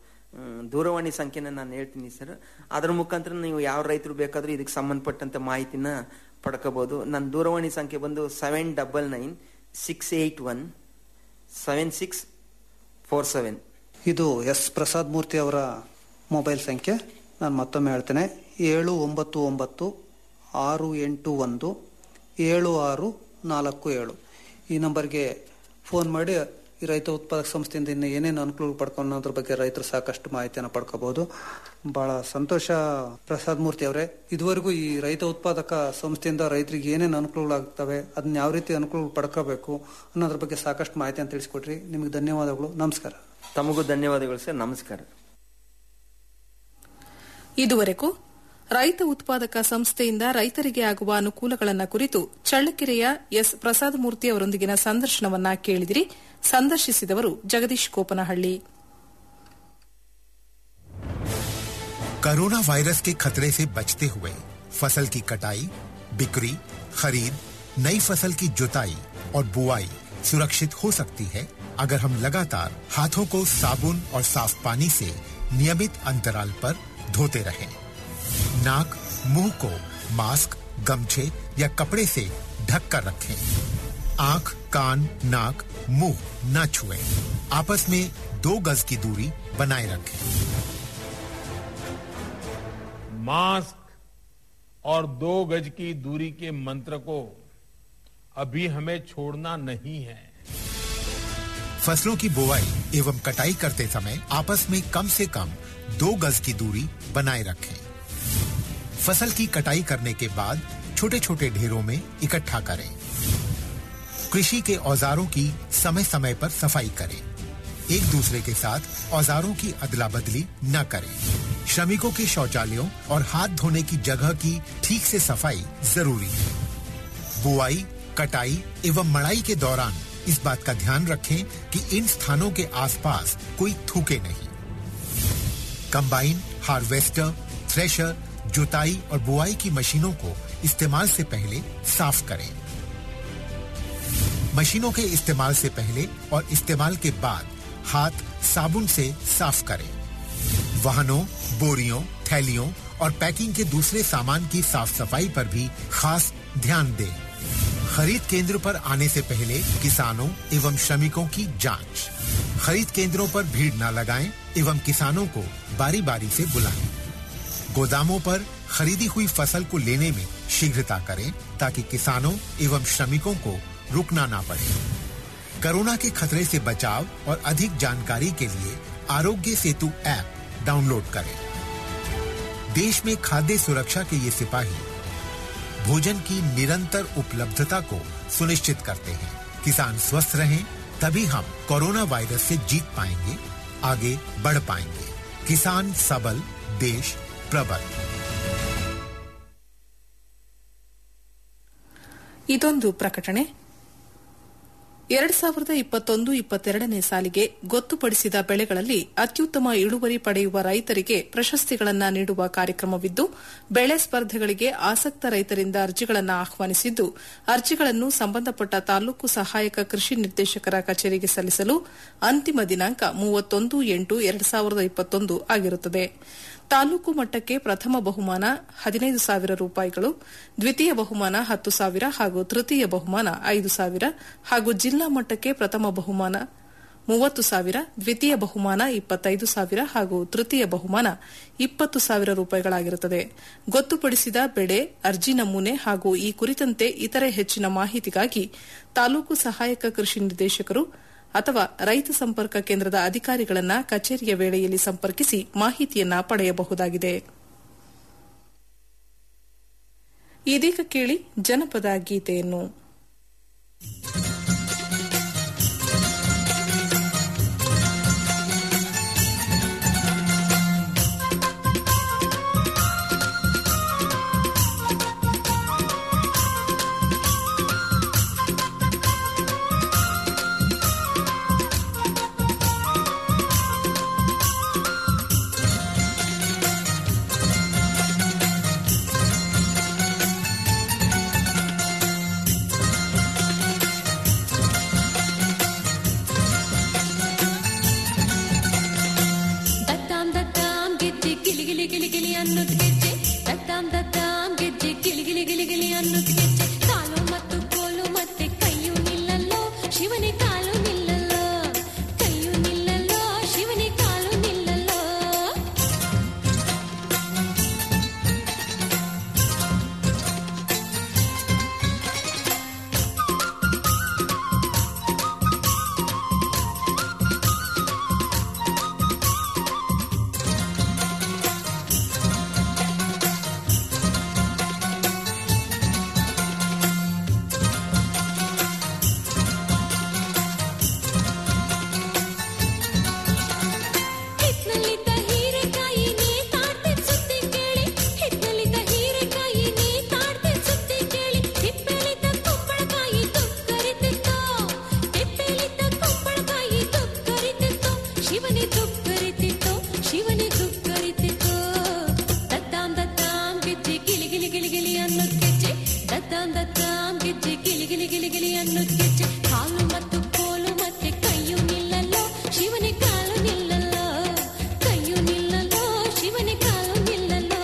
ಮ್, ದೂರವಾಣಿ ಸಂಖ್ಯೆನ ನಾನು ಹೇಳ್ತೀನಿ ಸರ್ ಅದ್ರ ಮುಖಾಂತರ ನೀವು ಯಾವ ರೈತರು ಬೇಕಾದ್ರೂ ಇದಕ್ಕೆ ಸಂಬಂಧಪಟ್ಟಂತೆ ಮಾಹಿತಿನ ಪಡ್ಕೋಬಹುದು ನನ್ನ ದೂರವಾಣಿ ಸಂಖ್ಯೆ ಬಂದು seven double nine six eight one seven six four seven ಇದು ಎಸ್ ಪ್ರಸಾದ್ ಮೂರ್ತಿ ಅವರ ಮೊಬೈಲ್ ಸಂಖ್ಯೆ ನಾನು ಮತ್ತೊಮ್ಮೆ ಹೇಳ್ತೇನೆ ಏಳು ಒಂಬತ್ತು ಒಂಬತ್ತು ಆರು ಎಂಟು ಒಂದು ಏಳು ಆರು ನಾಲ್ಕು ಏಳು ಈ ನಂಬರ್ಗೆ ಫೋನ್ ಮಾಡಿ ಈ ರೈತ ಉತ್ಪಾದಕ ಸಂಸ್ಥೆಯಿಂದ ಇನ್ನು ಏನೇನು ಅನುಕೂಲ ಪಡ್ಕೊಳ್ಳೋದ್ರ ಬಗ್ಗೆ ರೈತರು ಸಾಕಷ್ಟು ಮಾಹಿತಿಯನ್ನು ಪಡ್ಕೋಬಹುದು ಬಹಳ ಸಂತೋಷ ಪ್ರಸಾದ್ ಮೂರ್ತಿ ಅವರೇ ಇದುವರೆಗೂ ಈ ರೈತ ಉತ್ಪಾದಕ ಸಂಸ್ಥೆಯಿಂದ ರೈತರಿಗೆ ಏನೇನು ಅನುಕೂಲಗಳಾಗ್ತವೆ ಅದನ್ನ ಯಾವ ರೀತಿ ಅನುಕೂಲ ಪಡ್ಕೋಬೇಕು ಅನ್ನೋದ್ರ ಬಗ್ಗೆ ಸಾಕಷ್ಟು ಮಾಹಿತಿಯನ್ನು ತಿಳಿಸ್ಕೊಟ್ರಿ ನಿಮಗೆ ಧನ್ಯವಾದಗಳು ನಮಸ್ಕಾರ ತಮಗೂ ಧನ್ಯವಾದಗಳು ಸರ್ ನಮಸ್ಕಾರ ಇದುವರೆಗೂ ರೈತ ಉತ್ಪಾದಕ ಸಂಸ್ಥೆಯಿಂದ ರೈತರಿಗೆ ಆಗುವ ಅನುಕೂಲಗಳನ್ನು ಕುರಿತು ಚಳ್ಳಕೆರೆಯ ಎಸ್ ಪ್ರಸಾದ ಮೂರ್ತಿ ಅವರೊಂದಿಗಿನ ಸಂದರ್ಶನವನ್ನ ಕೇಳಿದಿರಿ ಸಂದರ್ಶಿಸಿದವರು ಜಗದೀಶ್ ಕೋಪನಹಳ್ಳಿ कोरोना वायरस के खतरे से बचते हुए फसल की कटाई बिक्री खरीद नई फसल की जुताई और बुआई सुरक्षित हो सकती है अगर हम लगातार हाथों को साबुन और साफ पानी से नियमित अंतराल पर धोते रहें। नाक मुंह को मास्क गमछे या कपड़े से ढक कर रखें आंख कान नाक मुंह न छुएं। आपस में दो गज की दूरी बनाए रखें मास्क और दो गज की दूरी के मंत्र को अभी हमें छोड़ना नहीं है फसलों की बुवाई एवं कटाई करते समय आपस में कम से कम दो गज की दूरी बनाए रखें फसल की कटाई करने के बाद छोटे छोटे ढेरों में इकट्ठा करें कृषि के औजारों की समय समय पर सफाई करें एक दूसरे के साथ औजारों की अदला बदली न करें श्रमिकों के शौचालयों और हाथ धोने की जगह की ठीक से सफाई जरूरी है बुआई कटाई एवं मड़ाई के दौरान इस बात का ध्यान रखें कि इन स्थानों के आसपास कोई थूके नहीं कंबाइन हार्वेस्टर थ्रेशर जुताई और बुआई की मशीनों को इस्तेमाल से पहले साफ करें मशीनों के इस्तेमाल से पहले और इस्तेमाल के बाद हाथ साबुन से साफ करें वाहनों बोरियों थैलियों और पैकिंग के दूसरे सामान की साफ सफाई पर भी खास ध्यान दें खरीद केंद्र पर आने से पहले किसानों एवं श्रमिकों की जांच खरीद केंद्रों पर भीड़ न लगाएं एवं किसानों को बारी बारी से बुलाएं गोदामों पर खरीदी हुई फसल को लेने में शीघ्रता करें ताकि किसानों एवं श्रमिकों को रुकना ना पड़े कोरोना के खतरे से बचाव और अधिक जानकारी के लिए आरोग्य सेतु ऐप डाउनलोड करें देश में खाद्य सुरक्षा के ये सिपाही भोजन की निरंतर उपलब्धता को सुनिश्चित करते हैं किसान स्वस्थ रहें तभी हम कोरोना वायरस से जीत पाएंगे आगे बढ़ पाएंगे किसान सबल देश प्रबल ಇದೊಂದು ಪ್ರಕಟಣೆ ಎರಡ್ ಸಾವಿರದ ಇಪ್ಪತ್ತೊಂದು ಇಪ್ಪತ್ತೆರಡನೇ ಸಾಲಿಗೆ ಗೊತ್ತುಪಡಿಸಿದ ಬೆಳೆಗಳಲ್ಲಿ ಅತ್ಯುತ್ತಮ ಇಳುವರಿ ಪಡೆಯುವ ರೈತರಿಗೆ ಪ್ರಶಸ್ತಿಗಳನ್ನು ನೀಡುವ ಕಾರ್ಯಕ್ರಮವಿದ್ದು ಬೆಳೆ ಸ್ಪರ್ಧೆಗಳಿಗೆ ಆಸಕ್ತ ರೈತರಿಂದ ಅರ್ಜಿಗಳನ್ನು ಆಹ್ವಾನಿಸಿದ್ದು ಅರ್ಜಿಗಳನ್ನು ಸಂಬಂಧಪಟ್ಟ ತಾಲೂಕು ಸಹಾಯಕ ಕೃಷಿ ನಿರ್ದೇಶಕರ ಕಚೇರಿಗೆ ಸಲ್ಲಿಸಲು ಅಂತಿಮ ದಿನಾಂಕ ಮೂವತ್ತೊಂದು ಎಂಟು ಎರಡ್ ಸಾವಿರದ ಇಪ್ಪತ್ತೊಂದು ಆಗಿರುತ್ತದೆ ತಾಲೂಕು ಮಟ್ಟಕ್ಕೆ ಪ್ರಥಮ ಬಹುಮಾನ ಹದಿನೈದು ಸಾವಿರ ರೂಪಾಯಿಗಳು ದ್ವಿತೀಯ ಬಹುಮಾನ ಹತ್ತು ಸಾವಿರ ಹಾಗೂ ತೃತೀಯ ಬಹುಮಾನ ಐದು ಸಾವಿರ ಹಾಗೂ ಜಿಲ್ಲಾ ಮಟ್ಟಕ್ಕೆ ಪ್ರಥಮ ಬಹುಮಾನ ಮೂವತ್ತು ಸಾವಿರ ದ್ವಿತೀಯ ಬಹುಮಾನ ಇಪ್ಪತ್ತೈದು ಸಾವಿರ ಹಾಗೂ ತೃತೀಯ ಬಹುಮಾನ ಇಪ್ಪತ್ತು ಸಾವಿರ ರೂಪಾಯಿಗಳಾಗಿರುತ್ತದೆ ಗೊತ್ತುಪಡಿಸಿದ ಬೆಳೆ ಅರ್ಜಿ ನಮೂನೆ ಹಾಗೂ ಈ ಕುರಿತಂತೆ ಇತರೆ ಹೆಚ್ಚಿನ ಮಾಹಿತಿಗಾಗಿ ತಾಲೂಕು ಸಹಾಯಕ ಕೃಷಿ ನಿರ್ದೇಶಕರು ಅಥವಾ ರೈತ ಸಂಪರ್ಕ ಕೇಂದ್ರದ ಅಧಿಕಾರಿಗಳನ್ನ ಕಚೇರಿಯ ವೇಳೆಯಲ್ಲಿ ಸಂಪರ್ಕಿಸಿ ಮಾಹಿತಿಯನ್ನ ಪಡೆಯಬಹುದಾಗಿದೆ ಇದೀಗ ಕೇಳಿ ಜನಪದ ಗೀತೆಯನ್ನು ದತ್ತಾಂ ದತ್ತಾಂ ಗೆಜ್ಜೆ ಗಿಲಿ ಗಿಲಿ ಗಿಲಿ ಗಿಲಿ ಅನ್ನೋದು ಗೆಜ್ಜೆ ದತ್ತಾಂ ದತ್ತಾಂ ಗೆಜ್ಜೆ ಗಿಲಿ ಗಿಲಿ ಗಿಲಿ ಗಿಲಿ ಅನ್ನೋದು ಗೆಜ್ಜೆ ಕಾಲು ಮತ್ತು ಕೋಲು ಮತ್ತೆ ಕೈಯು ನಿಲ್ಲಲ್ಲೋ ಶಿವನೇ ಕಾಲು ನಿಲ್ಲಲ್ಲೋ ಕೈಯು ನಿಲ್ಲಲ್ಲೋ ಶಿವನೇ ಕಾಲು ನಿಲ್ಲಲ್ಲೋ ಹಿತ್ನಲ್ಲಿದ್ದ ಹೀರೆಕಾಯಿ ನೇತಾಡ್ತಿದ್ ಸುದ್ದಿ ಕೇಳಿ ಹಿತ್ನಲ್ಲಿದ್ದ ಹೀರೆಕಾಯಿ ನೇತಾಡ್ತಿದ್ ಸುದ್ದಿ ಕೇಳಿ ತಿಪ್ಪೆಲಿದ್ದ ಕುಂಬಳಕಾಯಿ ತುಕ್ಕರಿತಿತ್ತೋ ತಿಪ್ಪೆಲಿದ್ದ ಕುಂಬಳಕಾಯಿ ತುಕ್ಕರಿತಿತ್ತೋ ಶಿವನೇ ತುಕ್ಕರಿತಿತ್ತೋ ಶಿವನೇ ತುಕ್ಕರಿತಿತ್ತೋ ದತ್ತಾಂ ದತ್ತಾಂ ಗೆಜ್ಜೆ ಗಿಲಿ ಗಿಲಿ ಗಿಲಿ ಗಿಲಿ ಅನ್ನೋದ್ ಗೆಜ್ಜೆ ದತ್ತಾಂ ದತ್ತಾಂ ಗೆಜ್ಜೆ ಗಿಲಿ ಗಿಲಿ ಗಿಲಿ ಗಿಲಿ ಅನ್ನೋದ್ ಗೆಜ್ಜೆ ಕಾಲು ಮತ್ತು ಕೋಲು ಮತ್ತೆ ಕೈಯು ನಿಲ್ಲಲ್ಲೋ ಶಿವನೇ ಕಾಲು ನಿಲ್ಲಲ್ಲೋ ಕೈಯು ನಿಲ್ಲಲ್ಲೋ ಶಿವನೇ ಕಾಲು ನಿಲ್ಲಲ್ಲೋ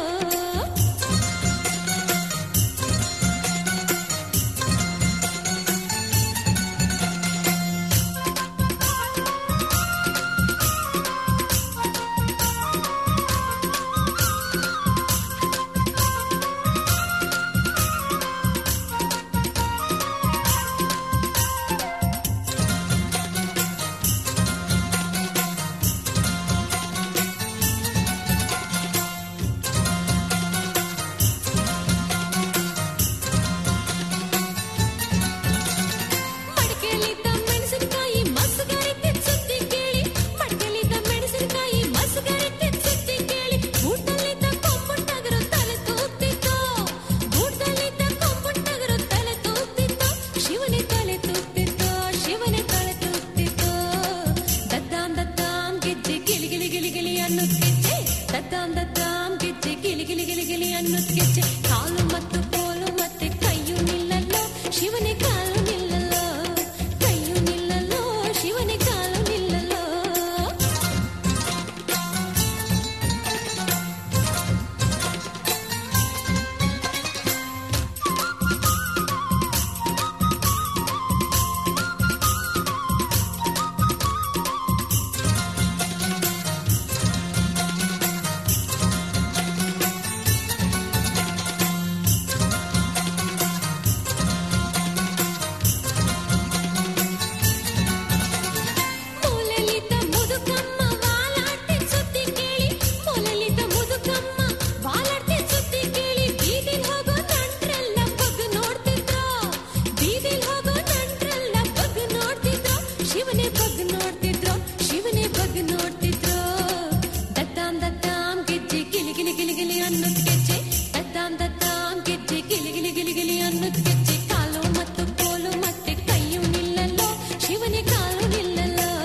ಮನೆ ಬಗ್ನೋ